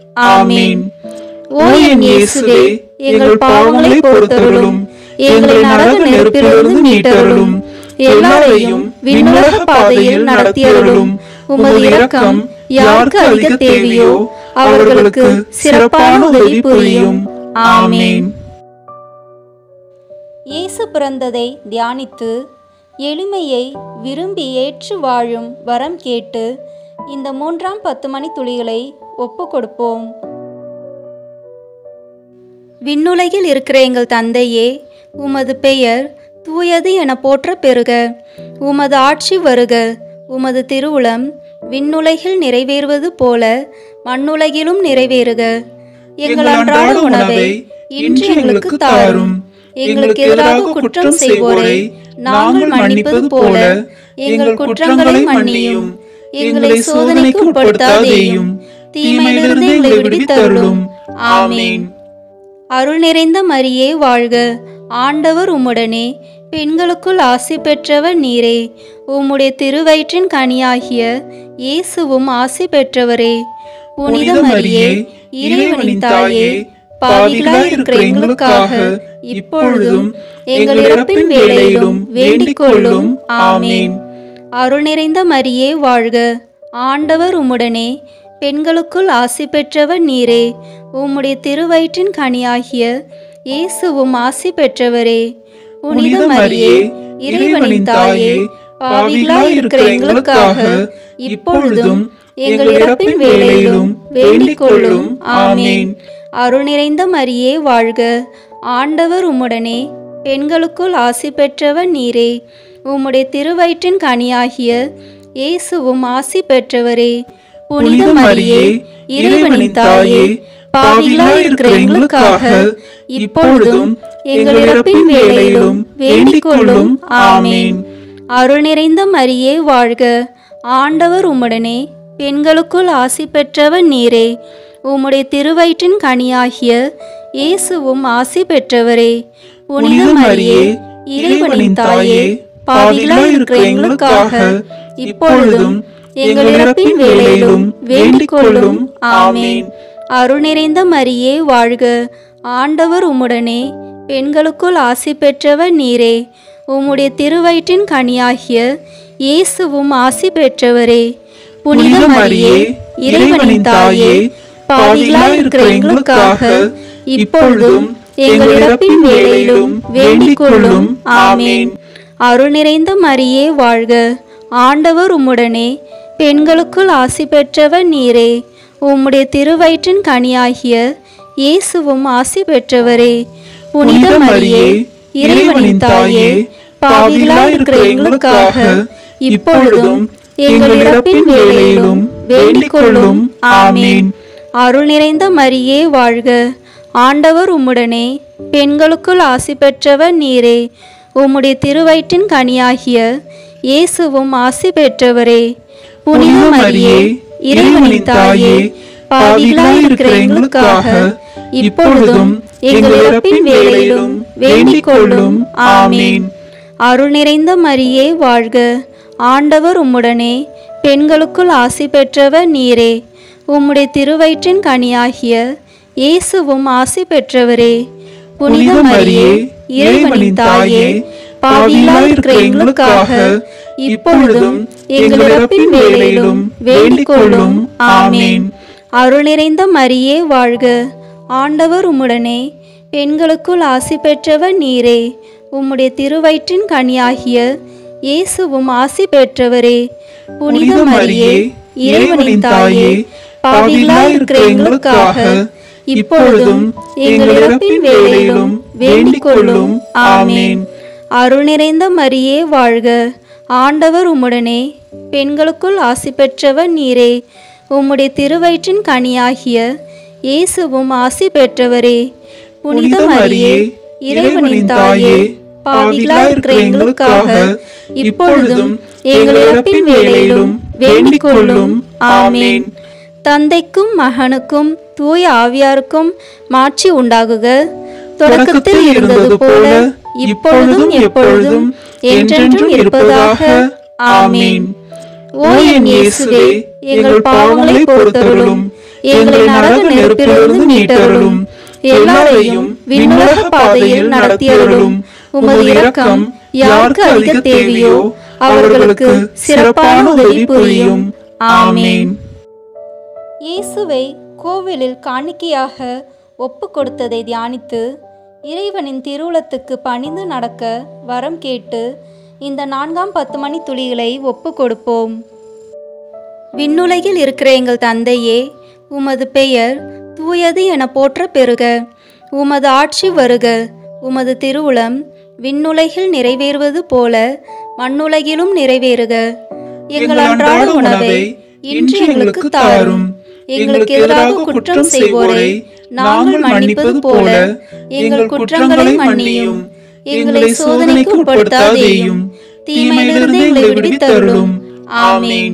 ஆமேன் ஓ என் இயேசுவே எங்கள் பாவங்களை பொறுத்தருளும் எங்களை நரக நெருப்பிலிருந்து மீட்டருளும் எல்லாரையும் விண்ணுலக பாதையில் நடத்தியருளும் உமது இரக்கம் யாருக்கு அதிக தேவையோ அவர்களுக்கு சிறப்பான உதவி புரியும் ஆமேன் இயேசு பிறந்ததை தியானித்து எளிமையை விரும்பி ஏற்று வாழும் வரம் கேட்டு இந்த மூன்றாம் பத்து மணி துளிகளை ஒப்பு கொடுப்போம் விண்ணுலகில் இருக்கிற எங்கள் தந்தையே உமது பெயர் தூயது என போற்ற பெறுக உமது ஆட்சி வருக உமது திருவுளம் விண்ணுலகில் நிறைவேறுவது போல மண்ணுலகிலும் நிறைவேறுக எங்கள் அன்றாட உணவை இன்று எங்களுக்கு தாரும் எங்களுக்கு எதிராக குற்றம் செய்வோரை நாங்கள் மன்னிப்பது போல எங்கள் குற்றங்களை மன்னியும் எங்களை சோதனைக்கு உட்படுத்தாதேயும் தீமையிலிருந்து எங்களை விடுவித்தருளும் ஆமேன் அருள் நிறைந்த மரியே வாழ்க ஆண்டவர் உம்முடனே பெண்களுக்குள் ஆசி பெற்றவர் நீரே உம்முடைய திருவயிற்றின் கனியாகிய இயேசுவும் ஆசி பெற்றவரே புனித மரியே இறைவனின் தாயே பாவிகளாய் இருக்கிற எங்களுக்காக இப்பொழுதும் எங்கள் இறப்பின் வேளையிலும் வேண்டிக் கொள்ளும் ஆமேன் அருள் நிறைந்த மரியே வாழ்க ஆண்டவர் உம்முடனே பெண்களுக்குள் ஆசி பெற்றவர் நீரே உம்முடைய திருவயிற்றின் கனியாகிய இயேசுவும் ஆசி பெற்றவரே புனித மரியே இறைவனின் தாயே பாவிகளாய் இருக்கிற எங்களுக்காக இப்பொழுதும் எங்கள் இறப்பின் வேளையிலும் வேண்டிக் கொள்ளும் ஆமேன் அருள் நிறைந்த மரியே வாழ்க ஆண்டவர் உம்முடனே பெண்களுக்குள் ஆசி பெற்றவர் நீரே உம்முடைய திருவயிற்றின் கனியாகிய இயேசுவும் ஆசி பெற்றவரே புனித மரியே இறைவனின் தாயே பாவிகளாய் இருக்கிற எங்களுக்காக இப்பொழுதும் எங்கள் இறப்பின் வேளையிலும் வேண்டிக் கொள்ளும் ஆமேன் அருள் நிறைந்த மரியே வாழ்க ஆண்டவர் உம்முடனே பெண்களுக்குள் ஆசி பெற்றவர் நீரே உம்முடைய திருவயிற்றின் கனியாகிய இயேசுவும் ஆசி பெற்றவரே புனித மரியே இறைவனின் தாயே பாவிகளாய் இருக்கிற எங்களுக்காக இப்பொழுதும் எங்கள் இறப்பின் வேளையிலும் வேண்டிக் கொள்ளும் ஆமேன் அருள் நிறைந்த மரியே வாழ்க ஆண்டவர் உம்முடனே பெண்களுக்குள் ஆசி பெற்றவர் நீரே உம்முடைய திருவயிற்றின் கனியாகிய இயேசுவும் ஆசி பெற்றவரே புனித மரியே இறைவனின் தாயே பாவிகளாய் இருக்கிற எங்களுக்காக இப்பொழுதும் எங்கள் இறப்பின் வேளையிலும் வேண்டிக் கொள்ளும் ஆமேன் அருள் நிறைந்த மரியே வாழ்க ஆண்டவர் உம்முடனே பெண்களுக்குள் ஆசி பெற்றவர் நீரே உம்முடைய திருவயிற்றின் கனியாகிய இயேசுவும் ஆசி பெற்றவரே புனித மரியே இறைவனின் தாயே பாவிகளாய் இருக்கிற எங்களுக்காக இப்பொழுதும் எங்கள் இறப்பின் வேளையிலும் வேண்டிக் கொள்ளும் ஆமீன் அருள் நிறைந்த மரியே வாழ்க ஆண்டவர் உம்முடனே பெண்களுக்குள் ஆசி பெற்றவர் நீரே உம்முடைய திருவயிற்றின் கனியாகிய இயேசுவும் ஆசி பெற்றவரே புனித மரியே இறைவனின் தாயே பாவிகளாய் இருக்கிற எங்களுக்காக இப்பொழுதும் எங்கள் இறப்பின் வேளையிலும் வேண்டிக் கொள்ளும் ஆமீன் அருள் நிறைந்த மரியே வாழ்க ஆண்டவர் உம்முடனே பெண்களுக்குள் ஆசி பெற்றவர் நீரே உம்முடைய திருவயிற்றின் கனியாகிய இயேசுவும் ஆசி பெற்றவரே புனித மரியே இறைவனின் தாயே பாவிகளாய் இருக்கிற எங்களுக்காக இப்பொழுதும் எங்கள் இறப்பின் வேளையிலும் வேண்டிக் கொள்ளும் ஆமீன் அருள் நிறைந்த மரியே வாழ்க ஆண்டவர் உம்முடனே பெண்களுக்குள் ஆசி பெற்றவர் நீரே உம்முடைய திருவயிற்றின் கனியாகிய இயேசுவும் ஆசி பெற்றவரே புனித மரியே இறைவனின் தாயே பாவிகளாய் இருக்கிற எங்களுக்காக இப்பொழுதும் எங்கள் இறப்பின் வேளையிலும் வேண்டிக் கொள்ளும் ஆமீன் அருள் நிறைந்த மரியே வாழ்க ஆண்டவர் உம்முடனே பெண்களுக்குள் ஆசி பெற்றவர் நீரே உம்முடைய திருவயிற்றின் கனியாகிய இயேசுவும் ஆசி பெற்றவரே புனித மரியே இறைவனின் தாயே பாவிகளாய் இருக்கிற எங்களுக்காக இப்பொழுதும் எங்கள் இறப்பின் வேளையிலும் வேண்டிக் கொள்ளும் ஆமீன் தந்தைக்கும் மகனுக்கும் தூய ஆவியாருக்கும் மாட்சி உண்டாகுக தொடக்கத்தில் இருந்தது போல இப்பொழுதும் எப்பொழுதும் என்றென்றும் இருப்பதாக ஆமீன் ஓ என் இயேசுவே எங்கள் பாவங்களை பொறுத்தருளும் எங்களை நரக நெருப்பிலிருந்து மீட்டருளும் எல்லாரையும் விண்ணுலக பாதையில் நடத்தியருளும் உமது இரக்கம் யாருக்கு அதிக தேவையோ அவர்களுக்கு சிறப்பான உதவி புரியும் ஆமீன் இயேசுவை கோவிலில் காணிக்கையாக ஒப்பு கொடுத்ததை தியானித்து இறைவனின் திருவுளத்துக்கு பணிந்து நடக்க வரம் கேட்டு இந்த நான்காம் பத்து மணி துளிகளை ஒப்பு கொடுப்போம் விண்ணுலகில் இருக்கிற எங்கள் தந்தையே உமது பெயர் தூயது என போற்ற பெறுக உமது ஆட்சி வருக உமது திருவுளம் விண்ணுலகில் நிறைவேறுவது போல மண்ணுலகிலும் நிறைவேறுக எங்கள் அன்றாட உணவை இன்று எங்களுக்கு தாரும் எங்களுக்கு எதிராக குற்றம் செய்வோரை நாங்கள் மன்னிப்பது போல எங்கள் குற்றங்களை மன்னியும் எங்களை சோதனைக்கு உட்படுத்தாதேயும் தீமையிலிருந்து எங்களை விடுவித்தருளும் ஆமீன்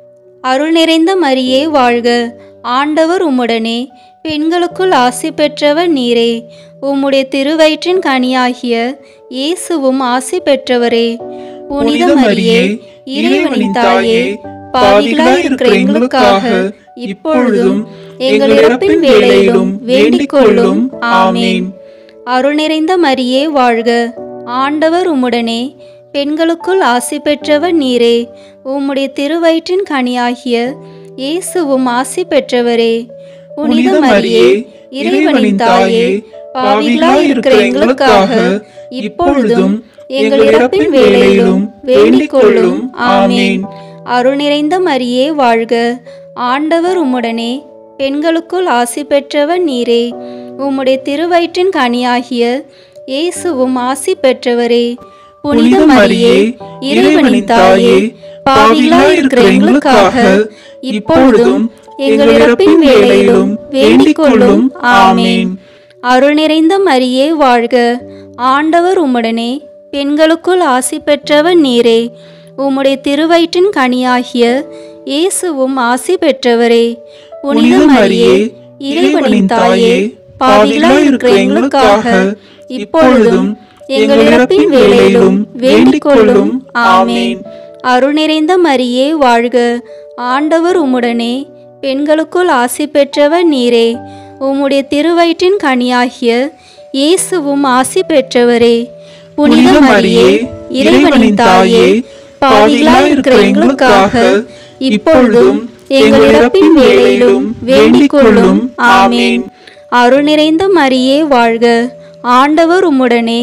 அருள் நிறைந்த மரியே வாழ்க ஆண்டவர் உம்முடனே பெண்களுக்குள் ஆசி பெற்றவர் நீரே உம்முடைய திருவயிற்றின் கனியாகிய இயேசுவும் ஆசி பெற்றவரே புனித மரியே இறைவனின் தாயே பாவிகளாய் இருக்கிற எங்களுக்காக இப்பொழுதும் எங்கள் இறப்பின் வேளையிலும் வேண்டிக் கொள்ளும் ஆமீன் அருள் நிறைந்த மரியே வாழ்க ஆண்டவர் உம்முடனே பெண்களுக்குள் ஆசி பெற்றவர் நீரே உம்முடைய திருவயிற்றின் கனியாகிய இயேசுவும் ஆசி பெற்றவரே புனித மரியே இறைவனின் தாயே பாவிகளாய் இருக்கிற எங்களுக்காக இப்பொழுதும் எங்கள் இறப்பின் வேளையிலும் வேண்டிக் கொள்ளும் ஆமீன் அருள் நிறைந்த மரியே வாழ்க ஆண்டவர் உம்முடனே பெண்களுக்குள் ஆசி பெற்றவர் நீரே உம்முடைய திருவயிற்றின் கனியாகிய இயேசுவும் ஆசி பெற்றவரே புனித மரியே இறைவனின் தாயே பாவிகளாய் இருக்கிற எங்களுக்காக இப்பொழுதும் எங்கள் இறப்பின் வேளையிலும் வேண்டிக் கொள்ளும் ஆமீன் அருள் நிறைந்த மரியே வாழ்க ஆண்டவர் உம்முடனே பெண்களுக்குள் ஆசி பெற்றவர் நீரே உம்முடைய திருவயிற்றின் கனியாகிய இயேசுவும் ஆசி பெற்றவரே புனித மரியே இறைவனின் தாயே பாவிகளாய் இருக்கிற எங்களுக்காக இப்பொழுதும் எங்கள் இறப்பின் வேளையிலும் வேண்டிக் கொள்ளும் ஆமீன் அருள் நிறைந்த மரியே வாழ்க ஆண்டவர் உம்முடனே பெண்களுக்குள் ஆசி பெற்றவர் நீரே உம்முடைய திருவயிற்றின் கனியாகிய இயேசுவும் ஆசி பெற்றவரே புனித மரியே இறைவனின் தாயே பாவிகளாய் இருக்கிற எங்களுக்காக இப்பொழுதும் எங்கள் இறப்பின் வேளையிலும் வேண்டிக் கொள்ளும் ஆமீன் அருள் நிறைந்த மரியே வாழ்க ஆண்டவர் உம்முடனே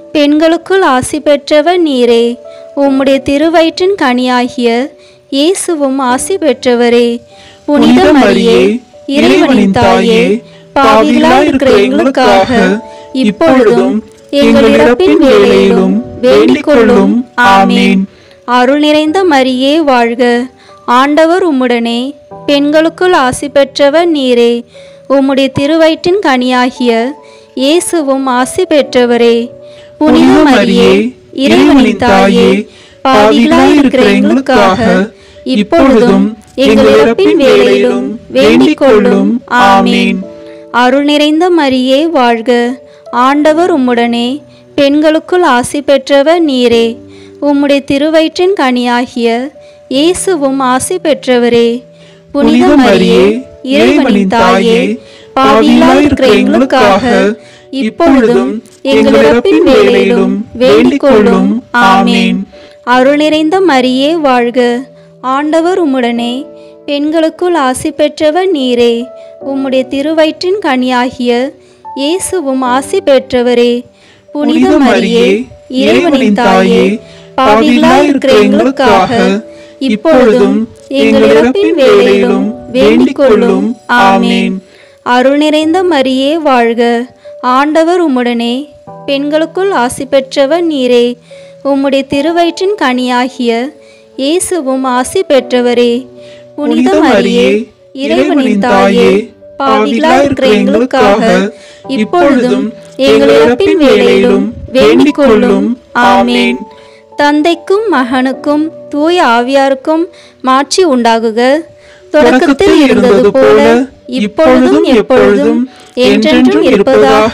பெண்களுக்குள் ஆசி பெற்றவர் நீரே உம்முடைய திருவயிற்றின் கனியாகிய இயேசுவும் ஆசி பெற்றவரே புனித மரியே இறைவனின் தாயே பாவிகளாய் இருக்கிற எங்களுக்காக இப்பொழுதும் எங்கள் இறப்பின் வேளையிலும் வேண்டிக் கொள்ளும் ஆமேன் அருள் நிறைந்த மரியே வாழ்க ஆண்டவர் உம்முடனே பெண்களுக்குள் ஆசி பெற்றவர் நீரே உம்முடைய திருவயிற்றின் கனியாகிய இயேசுவும் ஆசி பெற்றவரே புனித மரியே இறைவனின் தாயே பாவிகளாய் இருக்கிற எங்களுக்காக இப்பொழுதும் எங்கள் இறப்பின் வேளையிலும் வேண்டிக் கொள்ளும் ஆமேன் அருள் நிறைந்த மரியே வாழ்க ஆண்டவர் உம்முடனே பெண்களுக்குள் ஆசி பெற்றவர் நீரே உம்முடைய திருவயிற்றின் கனியாகிய இயேசுவும் ஆசி பெற்றவரே புனித மரியே இறைவனின் தாயே பாவிகளாய் இருக்கிற எங்களுக்காக இப்பொழுதும் எங்கள் இறப்பின் வேளையிலும் வேண்டிக் கொள்ளும் ஆமேன் அருள் நிறைந்த மரியே வாழ்க ஆண்டவர் உம்முடனே பெண்களுக்குள் ஆசி பெற்றவர் நீரே உம்முடைய திருவயிற்றின் கனியாகிய இயேசுவும் ஆசி பெற்றவரே புனித மரியே இறைவனின் தாயே பாவிகளாய் இருக்கிற எங்களுக்காக இப்பொழுதும் எங்கள் இறப்பின் வேளையிலும் வேண்டிக் கொள்ளும் ஆமேன் அருள் நிறைந்த மரியே வாழ்க ஆண்டவர் உம்முடனே பெண்களுக்குள் ஆசி பெற்றவர் நீரே உம்முடைய திருவயிற்றின் கனியாகிய இயேசுவும் ஆசி பெற்றவரே புனித மரியே இறைவனின் தாயே பாவிகளாய் இருக்கிற எங்களுக்காக இப்பொழுதும் எங்கள் இறப்பின் வேளையிலும் வேண்டிக் கொள்ளும் ஆமேன் தந்தைக்கும் மகனுக்கும் தூய ஆவியாருக்கும் மாட்சி உண்டாகுக தொடக்கத்தில் இருந்தது போல இப்பொழுதும் எப்பொழுதும் என்றென்றும் இருப்பதாக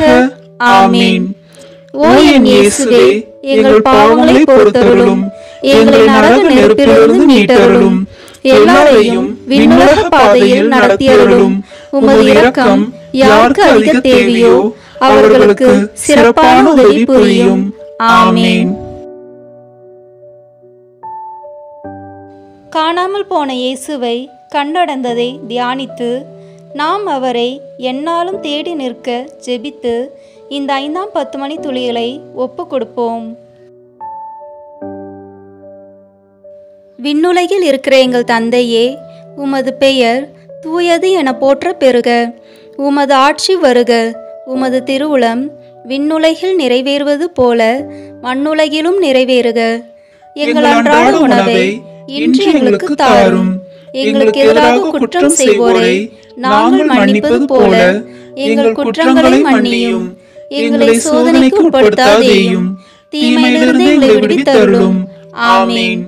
ஆமேன் ஓ என் இயேசுவே எங்கள் பாவங்களை பொறுத்தருளும் எங்களை நரக நெருப்பிலிருந்து மீட்டருளும் எல்லாரையும் விண்ணுலக பாதையில் நடத்தியருளும் உமது இரக்கம் யாருக்கு அதிக தேவையோ அவர்களுக்கு சிறப்பான உதவி புரியும் ஆமேன் காணாமல் போன இயேசுவை கண்டடைந்ததை தியானித்து நாம் அவரை எந்நாளும் தேடி நிற்க ஜெபித்து இந்த ஐந்தாம் பத்து மணி துளிகளை ஒப்பு கொடுப்போம் விண்ணுலகில் இருக்கிற எங்கள் தந்தையே உமது பெயர் தூயது என போற்ற பெறுக உமது ஆட்சி வருக உமது திருவுளம் விண்ணுலகில் நிறைவேறுவது போல மண்ணுலகிலும் நிறைவேறுக எங்கள் அன்றாட உணவை இன்று எங்களுக்கு தாரும் எங்களுக்கு எதிராக குற்றம் செய்வோரை நாங்கள் மன்னிப்பது போல எங்கள் குற்றங்களை மன்னியும் எங்களை சோதனைக்கு உட்படுத்தாதேயும் தீமையிலிருந்து எங்களை விடுவித்தருளும் ஆமேன்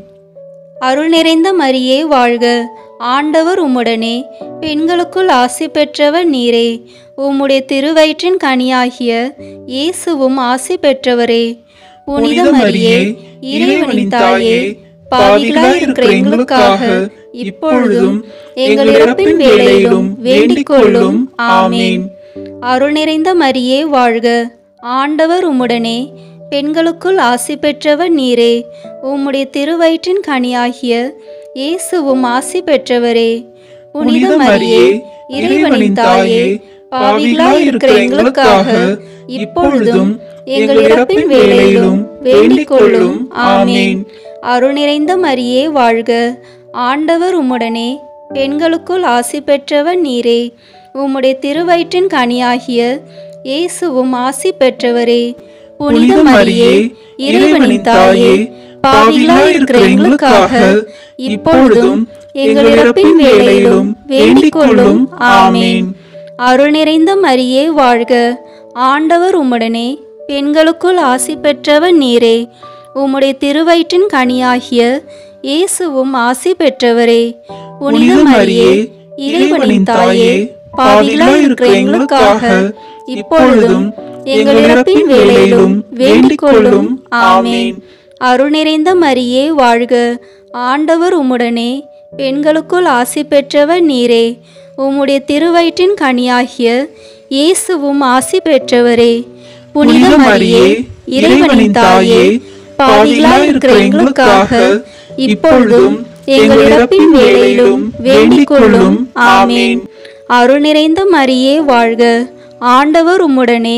அருள் நிறைந்த மரியே வாழ்க ஆண்டவர் உம்முடனே பெண்களுக்குள் ஆசி பெற்றவர் நீரே உம்முடைய திருவயிற்றின் கனியாகிய இயேசுவும் ஆசி பெற்றவரே புனித மரியே இறைவனின் தாயே பாவிகளாய் இருக்கிற எங்களுக்காக இப்பொழுதும் எங்கள் இறப்பின் வேளையிலும் வேண்டிக் கொள்ளும் ஆமேன் அருள் நிறைந்த மரியே வாழ்க ஆண்டவர் உம்முடனே பெண்களுக்குள் ஆசி பெற்றவர் நீரே உம்முடைய திருவயிற்றின் கனியாகிய இயேசுவும் ஆசி பெற்றவரே புனித மரியே இறைவனின் தாயே பாவிகளாய் இருக்கிற எங்களுக்காக இப்பொழுதும் எங்கள் இறப்பின் வேளையிலும் வேண்டிக் கொள்ளும் ஆமேன் அருள் நிறைந்த மரியே வாழ்க ஆண்டவர் உம்முடனே பெண்களுக்குள் ஆசி பெற்றவர் நீரே உம்முடைய திருவயிற்றின் கனியாகிய இயேசுவும் ஆசி பெற்றவரே புனித மரியே இறைவனின் தாயே பாவிகளாய் இருக்கிற எங்களுக்காக இப்பொழுதும் எங்கள் இறப்பின் வேளையிலும் வேண்டிக் கொள்ளும் ஆமேன் அருள் நிறைந்த மரியே வாழ்க ஆண்டவர் உம்முடனே பெண்களுக்குள் ஆசி பெற்றவர் நீரே உம்முடைய திருவயிற்றின் கனியாகிய இயேசுவும் ஆசி பெற்றவரே புனித மரியே இறைவனின் தாயே பாவிகளாய் இருக்கிற எங்களுக்காக இப்பொழுதும் எங்கள் இறப்பின் வேளையிலும் வேண்டிக் கொள்ளும் ஆமேன் அருள் நிறைந்த மரியே வாழ்க ஆண்டவர் உம்முடனே பெண்களுக்குள் ஆசி பெற்றவர் நீரே உம்முடைய திருவயிற்றின் கனியாகிய இயேசுவும் ஆசி பெற்றவரே புனித மரியே இறைவனின் தாயே பாவிகளாய் இருக்கிற எங்களுக்காக இப்பொழுதும் எங்கள் இறப்பின் வேளையிலும் வேண்டிக் கொள்ளும் ஆமேன் அருள் நிறைந்த மரியே வாழ்க ஆண்டவர் உம்முடனே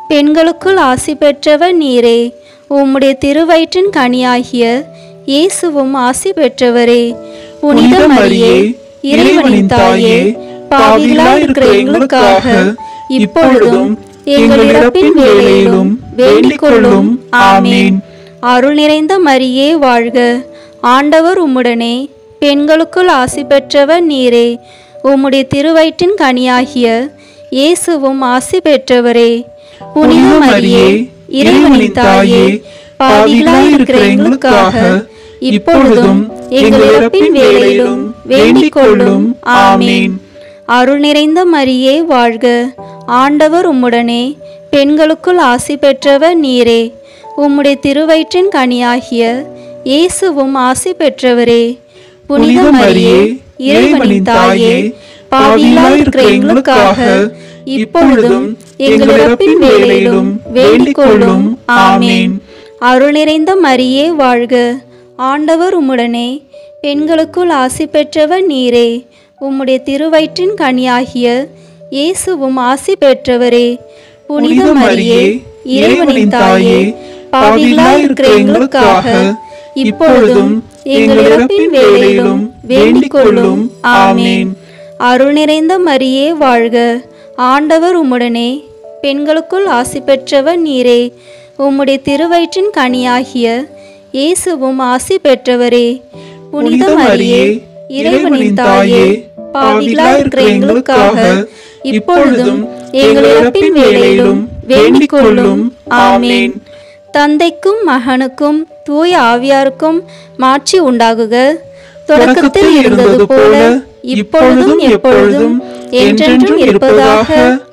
பெண்களுக்குள் ஆசி பெற்றவர் நீரே உம்முடைய திருவயிற்றின் கனியாகிய இயேசுவும் ஆசி பெற்றவரே புனித மரியே இறைவனின் தாயே பாவிகளாய் இருக்கிற எங்களுக்காக இப்பொழுதும் எங்கள் இறப்பின் வேளையிலும் வேண்டிக் கொள்ளும் ஆமேன் அருள் நிறைந்த மரியே வாழ்க ஆண்டவர் உம்முடனே பெண்களுக்குள் ஆசி பெற்றவர் நீரே உம்முடைய திருவயிற்றின் கனியாகிய இயேசுவும் ஆசி பெற்றவரே புனித மரியே இறைவனின் தாயே பாவிகளாய் இருக்கிற எங்களுக்காக இப்பொழுதும் எங்கள் இறப்பின் வேளையிலும் வேண்டிக் கொள்ளும் ஆமேன் அருள் நிறைந்த மரியே வாழ்க ஆண்டவர் உம்முடனே பெண்களுக்குள் ஆசி பெற்றவர் நீரே உம்முடைய திருவயிற்றின் கனியாகிய இயேசுவும் ஆசி பெற்றவரே புனித மரியே இறைவனின் தாயே பாவிகளாய் இருக்கிற எங்களுக்காக இப்பொழுதும் எங்கள் இறப்பின் வேளையிலும் வேண்டிக் கொள்ளும் ஆமேன் அருள் நிறைந்த மரியே வாழ்க ஆண்டவர் உம்முடனே பெண்களுக்குள் ஆசி பெற்றவர் நீரே உம்முடைய திருவயிற்றின் கனியாகிய இயேசுவும் ஆசி பெற்றவரே புனித மரியே இறைவனின் தாயே பாவிகளாய் இருக்கிற எங்களுக்காக இப்பொழுதும் எங்கள் இறப்பின் வேளையிலும் வேண்டிக் கொள்ளும் ஆமேன் அருள் நிறைந்த மரியே வாழ்க ஆண்டவர் உம்முடனே பெண்களுக்குள் ஆசி பெற்றவர் நீரே உம்முடைய திருவயிற்றின் கனியாகிய இயேசுவும் ஆசி பெற்றவரே புனித மரியே இறைவனின் தாயே பாவிகளாய் இருக்கிற எங்களுக்காக இப்பொழுதும் எங்கள் இறப்பின் வேளையிலும் வேண்டிக் கொள்ளும் ஆமேன் தந்தைக்கும் மகனுக்கும் தூய ஆவியாருக்கும் மாட்சி உண்டாகுக தொடக்கத்தில் இருந்தது போல இப்பொழுதும் எப்பொழுதும் என்றென்றும் இருப்பதாக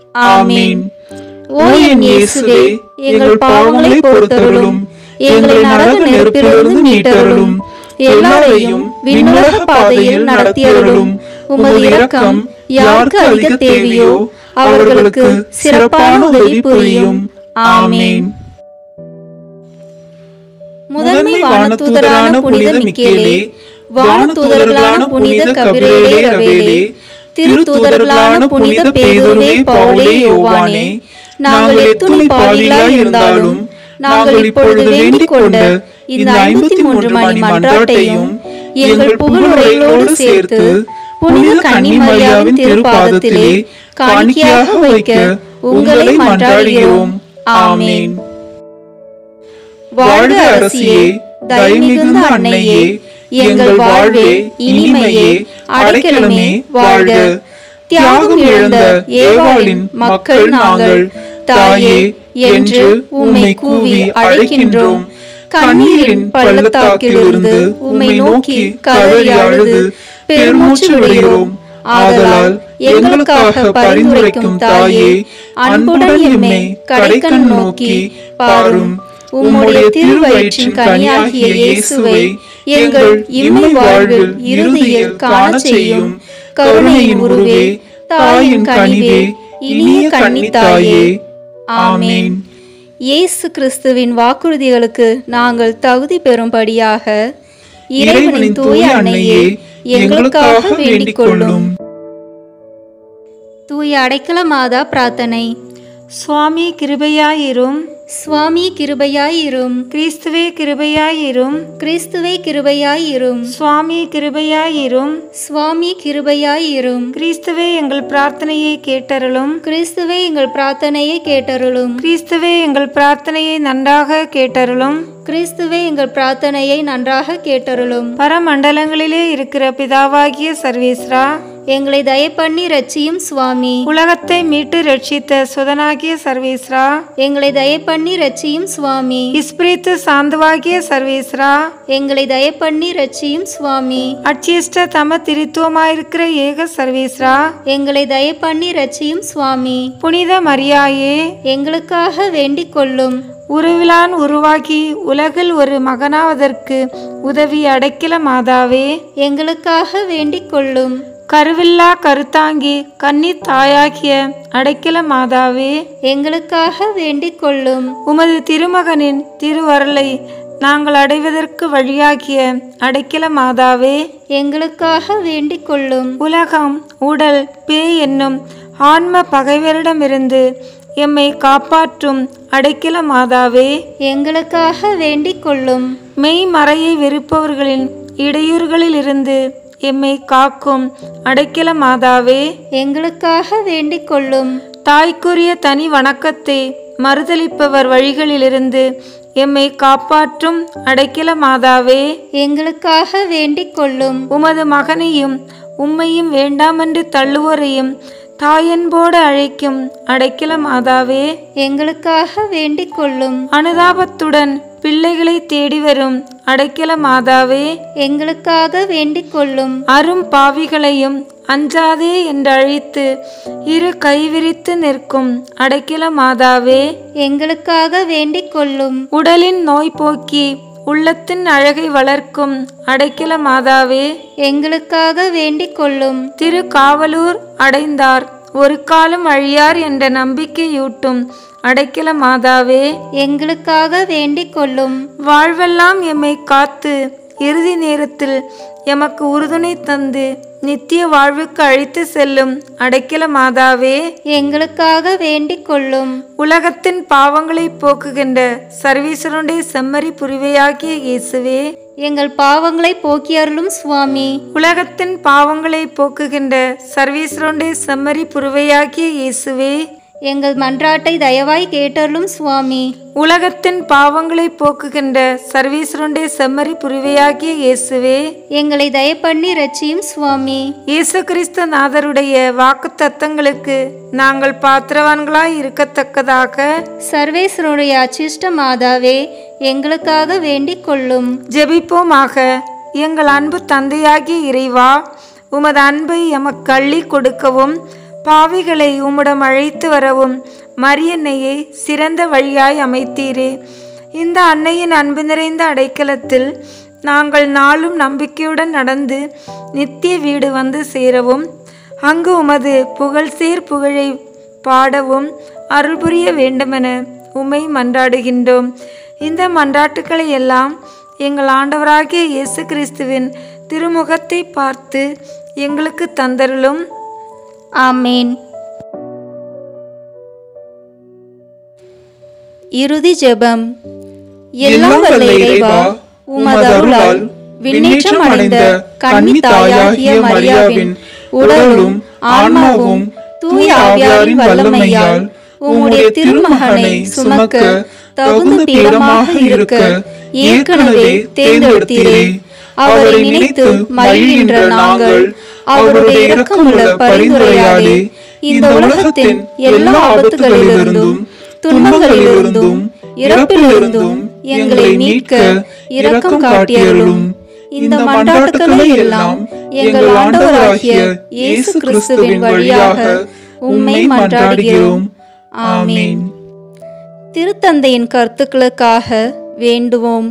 ஆமேன் ஓ என் இயேசுவே எங்கள் பாவங்களை பொறுத்தருளும் எங்களை நரக நெருப்பிலிருந்து மீட்டருளும் எல்லாரையும் விண்ணுலக பாதையில் நடத்தியருளும் உமது இரக்கம் யாருக்கு அதிக தேவையோ அவர்களுக்கு சிறப்பான உதவி புரியும் ஆமேன் முதன்மை வானதூதரான புனித மிக்கேலே வானதூதர்களான புனித கபிரேலே ரவேலே திருத்தூதர்களான புனித பேதுருவே பவுலே யோவானே நாங்கள் எத்துணை பாவிகளாய் இருந்தாலும் நாங்கள் இப்பொழுது வேண்டிக் கொண்ட இந்த ஐம்பத்தி மூன்று மணி மன்றாட்டையும் எங்கள் புகழுரைகளோடு சேர்த்து புனித கன்னிமரியாவின் திருப்பாதத்திலே காணிக்கையாக வைக்க உங்களை மன்றாடுகிறோம் ஆமேன் வாழ்க அரசியே தயமிகுந்த அன்னையே எங்கள் வாழ்வே இனிமையே அடைக்கலமே வாழ்க தியாகம் இழந்த ஏவாளின் மக்கள் நாங்கள் தாயே என்று உம்மை கூவி அழைக்கின்றோம் கண்ணீரின் பள்ளத்தாக்கிலிருந்து உம்மை நோக்கி கதறி அழுது பெருமூச்சு விடுகிறோம் ஆதலால் எங்களுக்காக பரிந்துரைக்கும் தாயே அன்புடன் எம்மை கடைக்கண் நோக்கி பாரும் உம்முடைய திருவயிற்றின் கனியாகிய இயேசுவை எங்கள் இம்மை வாழ்வில் இறுதியில் காண செய்யும் கருணையின் உருவே தாயின் கனிவே இனிய கன்னி தாயே ஆமேன் இயேசு கிறிஸ்துவின் வாக்குறுதிகளுக்கு நாங்கள் தகுதி பெறும்படியாக இறைவனின் தூய அன்னையே எங்களுக்காக வேண்டிக் கொள்ளும் தூய அடைக்கல மாதா பிரார்த்தனை சுவாமி கிருபையாயிரும் சுவாமி கிருபையாயிரும் கிறிஸ்துவே கிருபையாயிரும் கிறிஸ்துவே கிருபையாயிரும் சுவாமி கிருபையாயிரும் சுவாமி கிருபையாயிரும் கிறிஸ்துவே எங்கள் பிரார்த்தனையை கேட்டருளும் கிறிஸ்துவே எங்கள் பிரார்த்தனையை கேட்டருளும் கிறிஸ்துவே எங்கள் பிரார்த்தனையை நன்றாக கேட்டருளும் கிறிஸ்துவே எங்கள் பிரார்த்தனையை நன்றாக கேட்டருளும் பரமண்டலங்களிலே இருக்கிற பிதாவாகிய சர்வேஸ்ரா எங்களை தயப்பண்ணி ரட்சியும் சுவாமி உலகத்தை மீட்டு ரட்சித்த சுதனாகிய சர்வேஸ்ரா எங்களை தயப்பண்ணி ரட்சியும் சுவாமி இஸ்பிரித்து சாந்தவாகிய சர்வேஸ்ரா எங்களை தயப்பண்ணி ரட்சியும் சுவாமி அச்சிஷ்ட தம திரித்துவமாயிருக்கிற ஏக சர்வேஸ்ரா எங்களை தயப்பண்ணி ரட்சியும் சுவாமி புனித மரியாயே எங்களுக்காக வேண்டிக் கொள்ளும் உருவிலான் உருவாகி உலகில் ஒரு மகனாவதற்கு உதவி அடைக்கல மாதாவே எங்களுக்காக வேண்டிக் கொள்ளும் கருவில்லா கருத்தாங்கி கன்னி தாயாகிய அடைக்கல மாதாவே எங்களுக்காக வேண்டிக் கொள்ளும் உமது திருமகனின் திருவருளை நாங்கள் அடைவதற்கு வழியாகிய அடைக்கல மாதாவே எங்களுக்காக வேண்டிக் கொள்ளும் உலகம் உடல் பேய் என்னும் ஆன்ம பகைவரிடமிருந்து எம்மை காப்பாற்றும் அடைக்கல மாதாவே எங்களுக்காக வேண்டிக் கொள்ளும் மெய் மறையை வெறுப்பவர்களின் இடையூறுகளிலிருந்து எம்மை காக்கும் அடைக்கல மாதாவே எங்களுக்காக வேண்டிக் கொள்ளும் தாய்க்குரிய தனி வணக்கத்தை மறுதலிப்பவர் வழிகளிலிருந்து எம்மை காப்பாற்றும் அடைக்கல மாதாவே எங்களுக்காக வேண்டிக் கொள்ளும் உமது மகனையும் உம்மையும் வேண்டாமென்று தள்ளுவோரையும் தாயன்போடு அழைக்கும் அடைக்கல மாதாவே எங்களுக்காக வேண்டிக் கொள்ளும் அனுதாபத்துடன் பிள்ளைகளை தேடி வரும் அடைக்கல மாதாவே எங்களுக்காக வேண்டிக் கொள்ளும் அரும் பாவிகளையும் அஞ்சாதே என்று அழைத்து இரு கைவிரித்து நிற்கும் அடைக்கல மாதாவே எங்களுக்காக வேண்டிக் கொள்ளும் உடலின் நோய் போக்கி உள்ளத்தின் அழகை வளர்க்கும் அடைக்கல மாதாவே எங்களுக்காக வேண்டிக் கொள்ளும் திரு காவலூர் அடைந்தார் ஒரு காலம் அழியார் என்ற நம்பிக்கையூட்டும் அடைக்கல மாதாவே எங்களுக்காக வேண்டிக் கொள்ளும் வாழ்வெல்லாம் எம்மை காத்து இறுதி நேரத்தில் எமக்கு உறுதுணை தந்து நித்திய வாழ்வுக்கு அழைத்து செல்லும் அடைக்கல மாதாவே எங்களுக்காக வேண்டிக் கொள்ளும் உலகத்தின் பாவங்களை போக்குகின்ற சர்வீஸ்வருடைய செம்மறி புரிவையாகிய இயேசுவே எங்கள் பாவங்களை போக்கியருளும் சுவாமி உலகத்தின் பாவங்களை போக்குகின்ற சர்வீஸ்வருடைய செம்மறி புருவையாகிய இயேசுவே எங்கள் மன்றாட்டை தயவாய் கேட்டருளும் சுவாமி உலகத்தின் பாவங்களை போக்குகின்ற சர்வீஸ்வருடைய செம்மறி புரிவையாகிய இயேசுவே எங்களை தயப்பண்ணி ரட்சியும் சுவாமி இயேசு கிறிஸ்து நாதருடைய வாக்கு தத்தங்களுக்கு நாங்கள் பாத்திரவான்களாய் இருக்கத்தக்கதாக சர்வேஸ்வருடைய அச்சிஷ்ட மாதாவே எங்களுக்காக வேண்டிக் கொள்ளும் ஜெபிப்போமாக எங்கள் அன்பு தந்தையாகிய இறைவா உமது அன்பை எமக்கு அள்ளி கொடுக்கவும் பாவிகளை உம்மிடம் அழைத்து வரவும் மரியன்னையை சிறந்த வழியாய் அமைத்தீரே இந்த அன்னையின் அன்பு நிறைந்த அடைக்கலத்தில் நாங்கள் நாளும் நம்பிக்கையுடன் நடந்து நித்திய வீடு வந்து சேரவும் அங்கு உமது புகழ்சேர் புகழை பாடவும் அருள் புரிய வேண்டுமென உம்மை மன்றாடுகின்றோம் இந்த மன்றாட்டுக்களை எல்லாம் எங்கள் ஆண்டவராகிய இயேசு கிறிஸ்துவின் திருமுகத்தை பார்த்து எங்களுக்கு தந்தருளும் ஆமேன் இறுதி ஜெபம் எல்லாம் வல்ல இறைவா உமது அருளால் விண்ணேற்றம் அடைந்த கன்னி தாயாகிய மரியாவின் உடலும் ஆன்மாவும் தூய ஆவியாரின் வல்லமையால் உம்முடைய திருமகனை சுமக்க தகுந்த பீடமாக இருக்க ஏற்கனவே தேர்ந்தெடுத்தீரே அவரை நினைத்து மகிழ்கின்ற நாங்கள் அவருடைய இரக்கமுள்ள பரிந்துரையாலே இந்த உலகத்தின் எல்லா ஆபத்துகளிலிருந்தும் துன்பங்களிலிருந்தும் இறப்பிலிருந்தும் எங்களை மீட்க இரக்கம் காட்டியருளும் இந்த மன்றாட்டுக்களை எல்லாம் எங்கள் ஆண்டவராகிய இயேசு கிறிஸ்துவின் வழியாக உம்மை மன்றாடுகிறோம் ஆமென் திருத்தந்தையின் கருத்துக்களுக்காக வேண்டுவோம்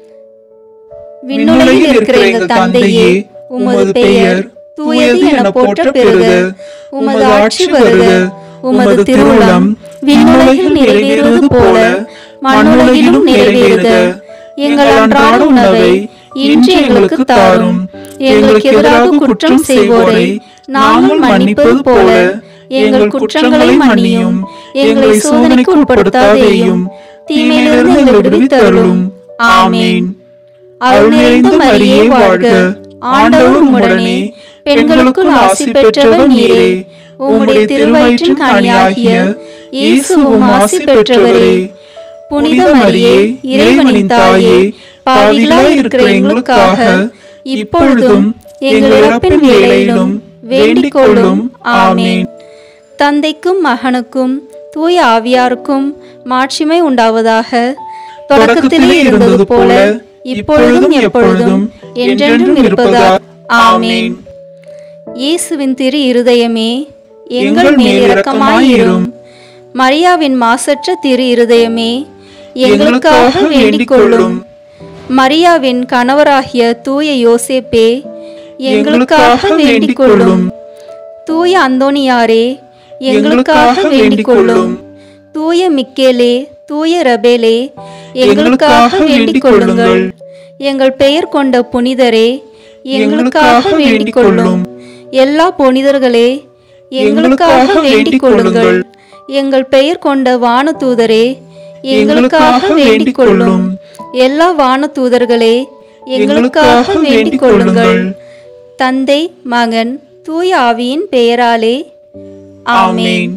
விண்ணுலகில் இருக்கிற எங்கள் தந்தையே உமது பெயர் தூயது என போற்ற பெறுக உமது ஆட்சி வருக உமது திருவுளம் விண்ணுலகில் நிறைவேறுவது போல மண்ணுலகிலும் நிறைவேறுக எங்கள் அன்றாட உணவை இன்று எங்களுக்கு தாரும் எங்களுக்கு எதிராக குற்றம் செய்வோரை நாங்கள் மன்னிப்பது போல எங்கள் குற்றங்களை மன்னியும் எங்களை சோதனைக்கு உட்படுத்தாதேயும் தீமையிலிருந்து எங்களை விடுவித்தருளும் ஆமேன் அருள் நிறைந்த மரியே வாழ்க ஆண்டவர் உம்முடனே பெண்களுக்குள் ஆசி பெற்றவர் நீரே உம்முடைய திருவயிற்றின் கனியாகிய இயேசுவும் ஆசி பெற்றவரே புனித மரியே இறைவனின் தாயே பாவிகளாய் இருக்கிற எங்களுக்காக இப்பொழுதும் எங்கள் இறப்பின் வேளையிலும் வேண்டிக் கொள்ளும் ஆமேன் தந்தைக்கும் மகனுக்கும் தூய ஆவியாருக்கும் மாட்சிமை உண்டாவதாக தொடக்கத்திலே இருந்தது போல இப்பொழுதும் எப்பொழுதும் என்றென்றும் இருப்பதா ஆமேன் இயேசுவின் திரு இருதயமே எங்கள் மேல் இரக்கமாயிரும் மரியாவின் மாசற்ற திரு இருதயமே எங்களுக்காக வேண்டிக் கொள்ளும் மரியாவின் கணவராகிய தூய யோசேப்பே எங்களுக்காக வேண்டிக் கொள்ளும் தூய அந்தோனியாரே எங்களுக்காக வேண்டிக் கொள்ளும் தூய மிக்கேலே தூய ரபேலே எங்களுக்காக வேண்டிக் கொள்ளுங்கள் எங்கள் பெயர் கொண்ட புனிதரே எங்களுக்காக வேண்டிக் கொள்ளும் எல்லா புனிதர்களே எங்களுக்காக வேண்டிக் கொள்ளுங்கள் எங்கள் பெயர் கொண்ட வானதூதரே எங்களுக்காக வேண்டிக் கொள்ளும் எல்லா வானதூதர்களே எங்களுக்காக வேண்டிக் கொள்ளுங்கள் தந்தை மகன் தூய ஆவியின் பெயராலே ஆமென்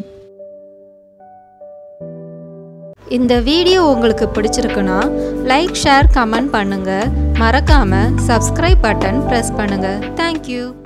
இந்த வீடியோ உங்களுக்கு பிடிச்சிருக்குன்னா லைக் ஷேர் கமெண்ட் பண்ணுங்க மறக்காம சப்ஸ்கிரைப் பட்டன் ப்ரெஸ் பண்ணுங்க தேங்க்யூ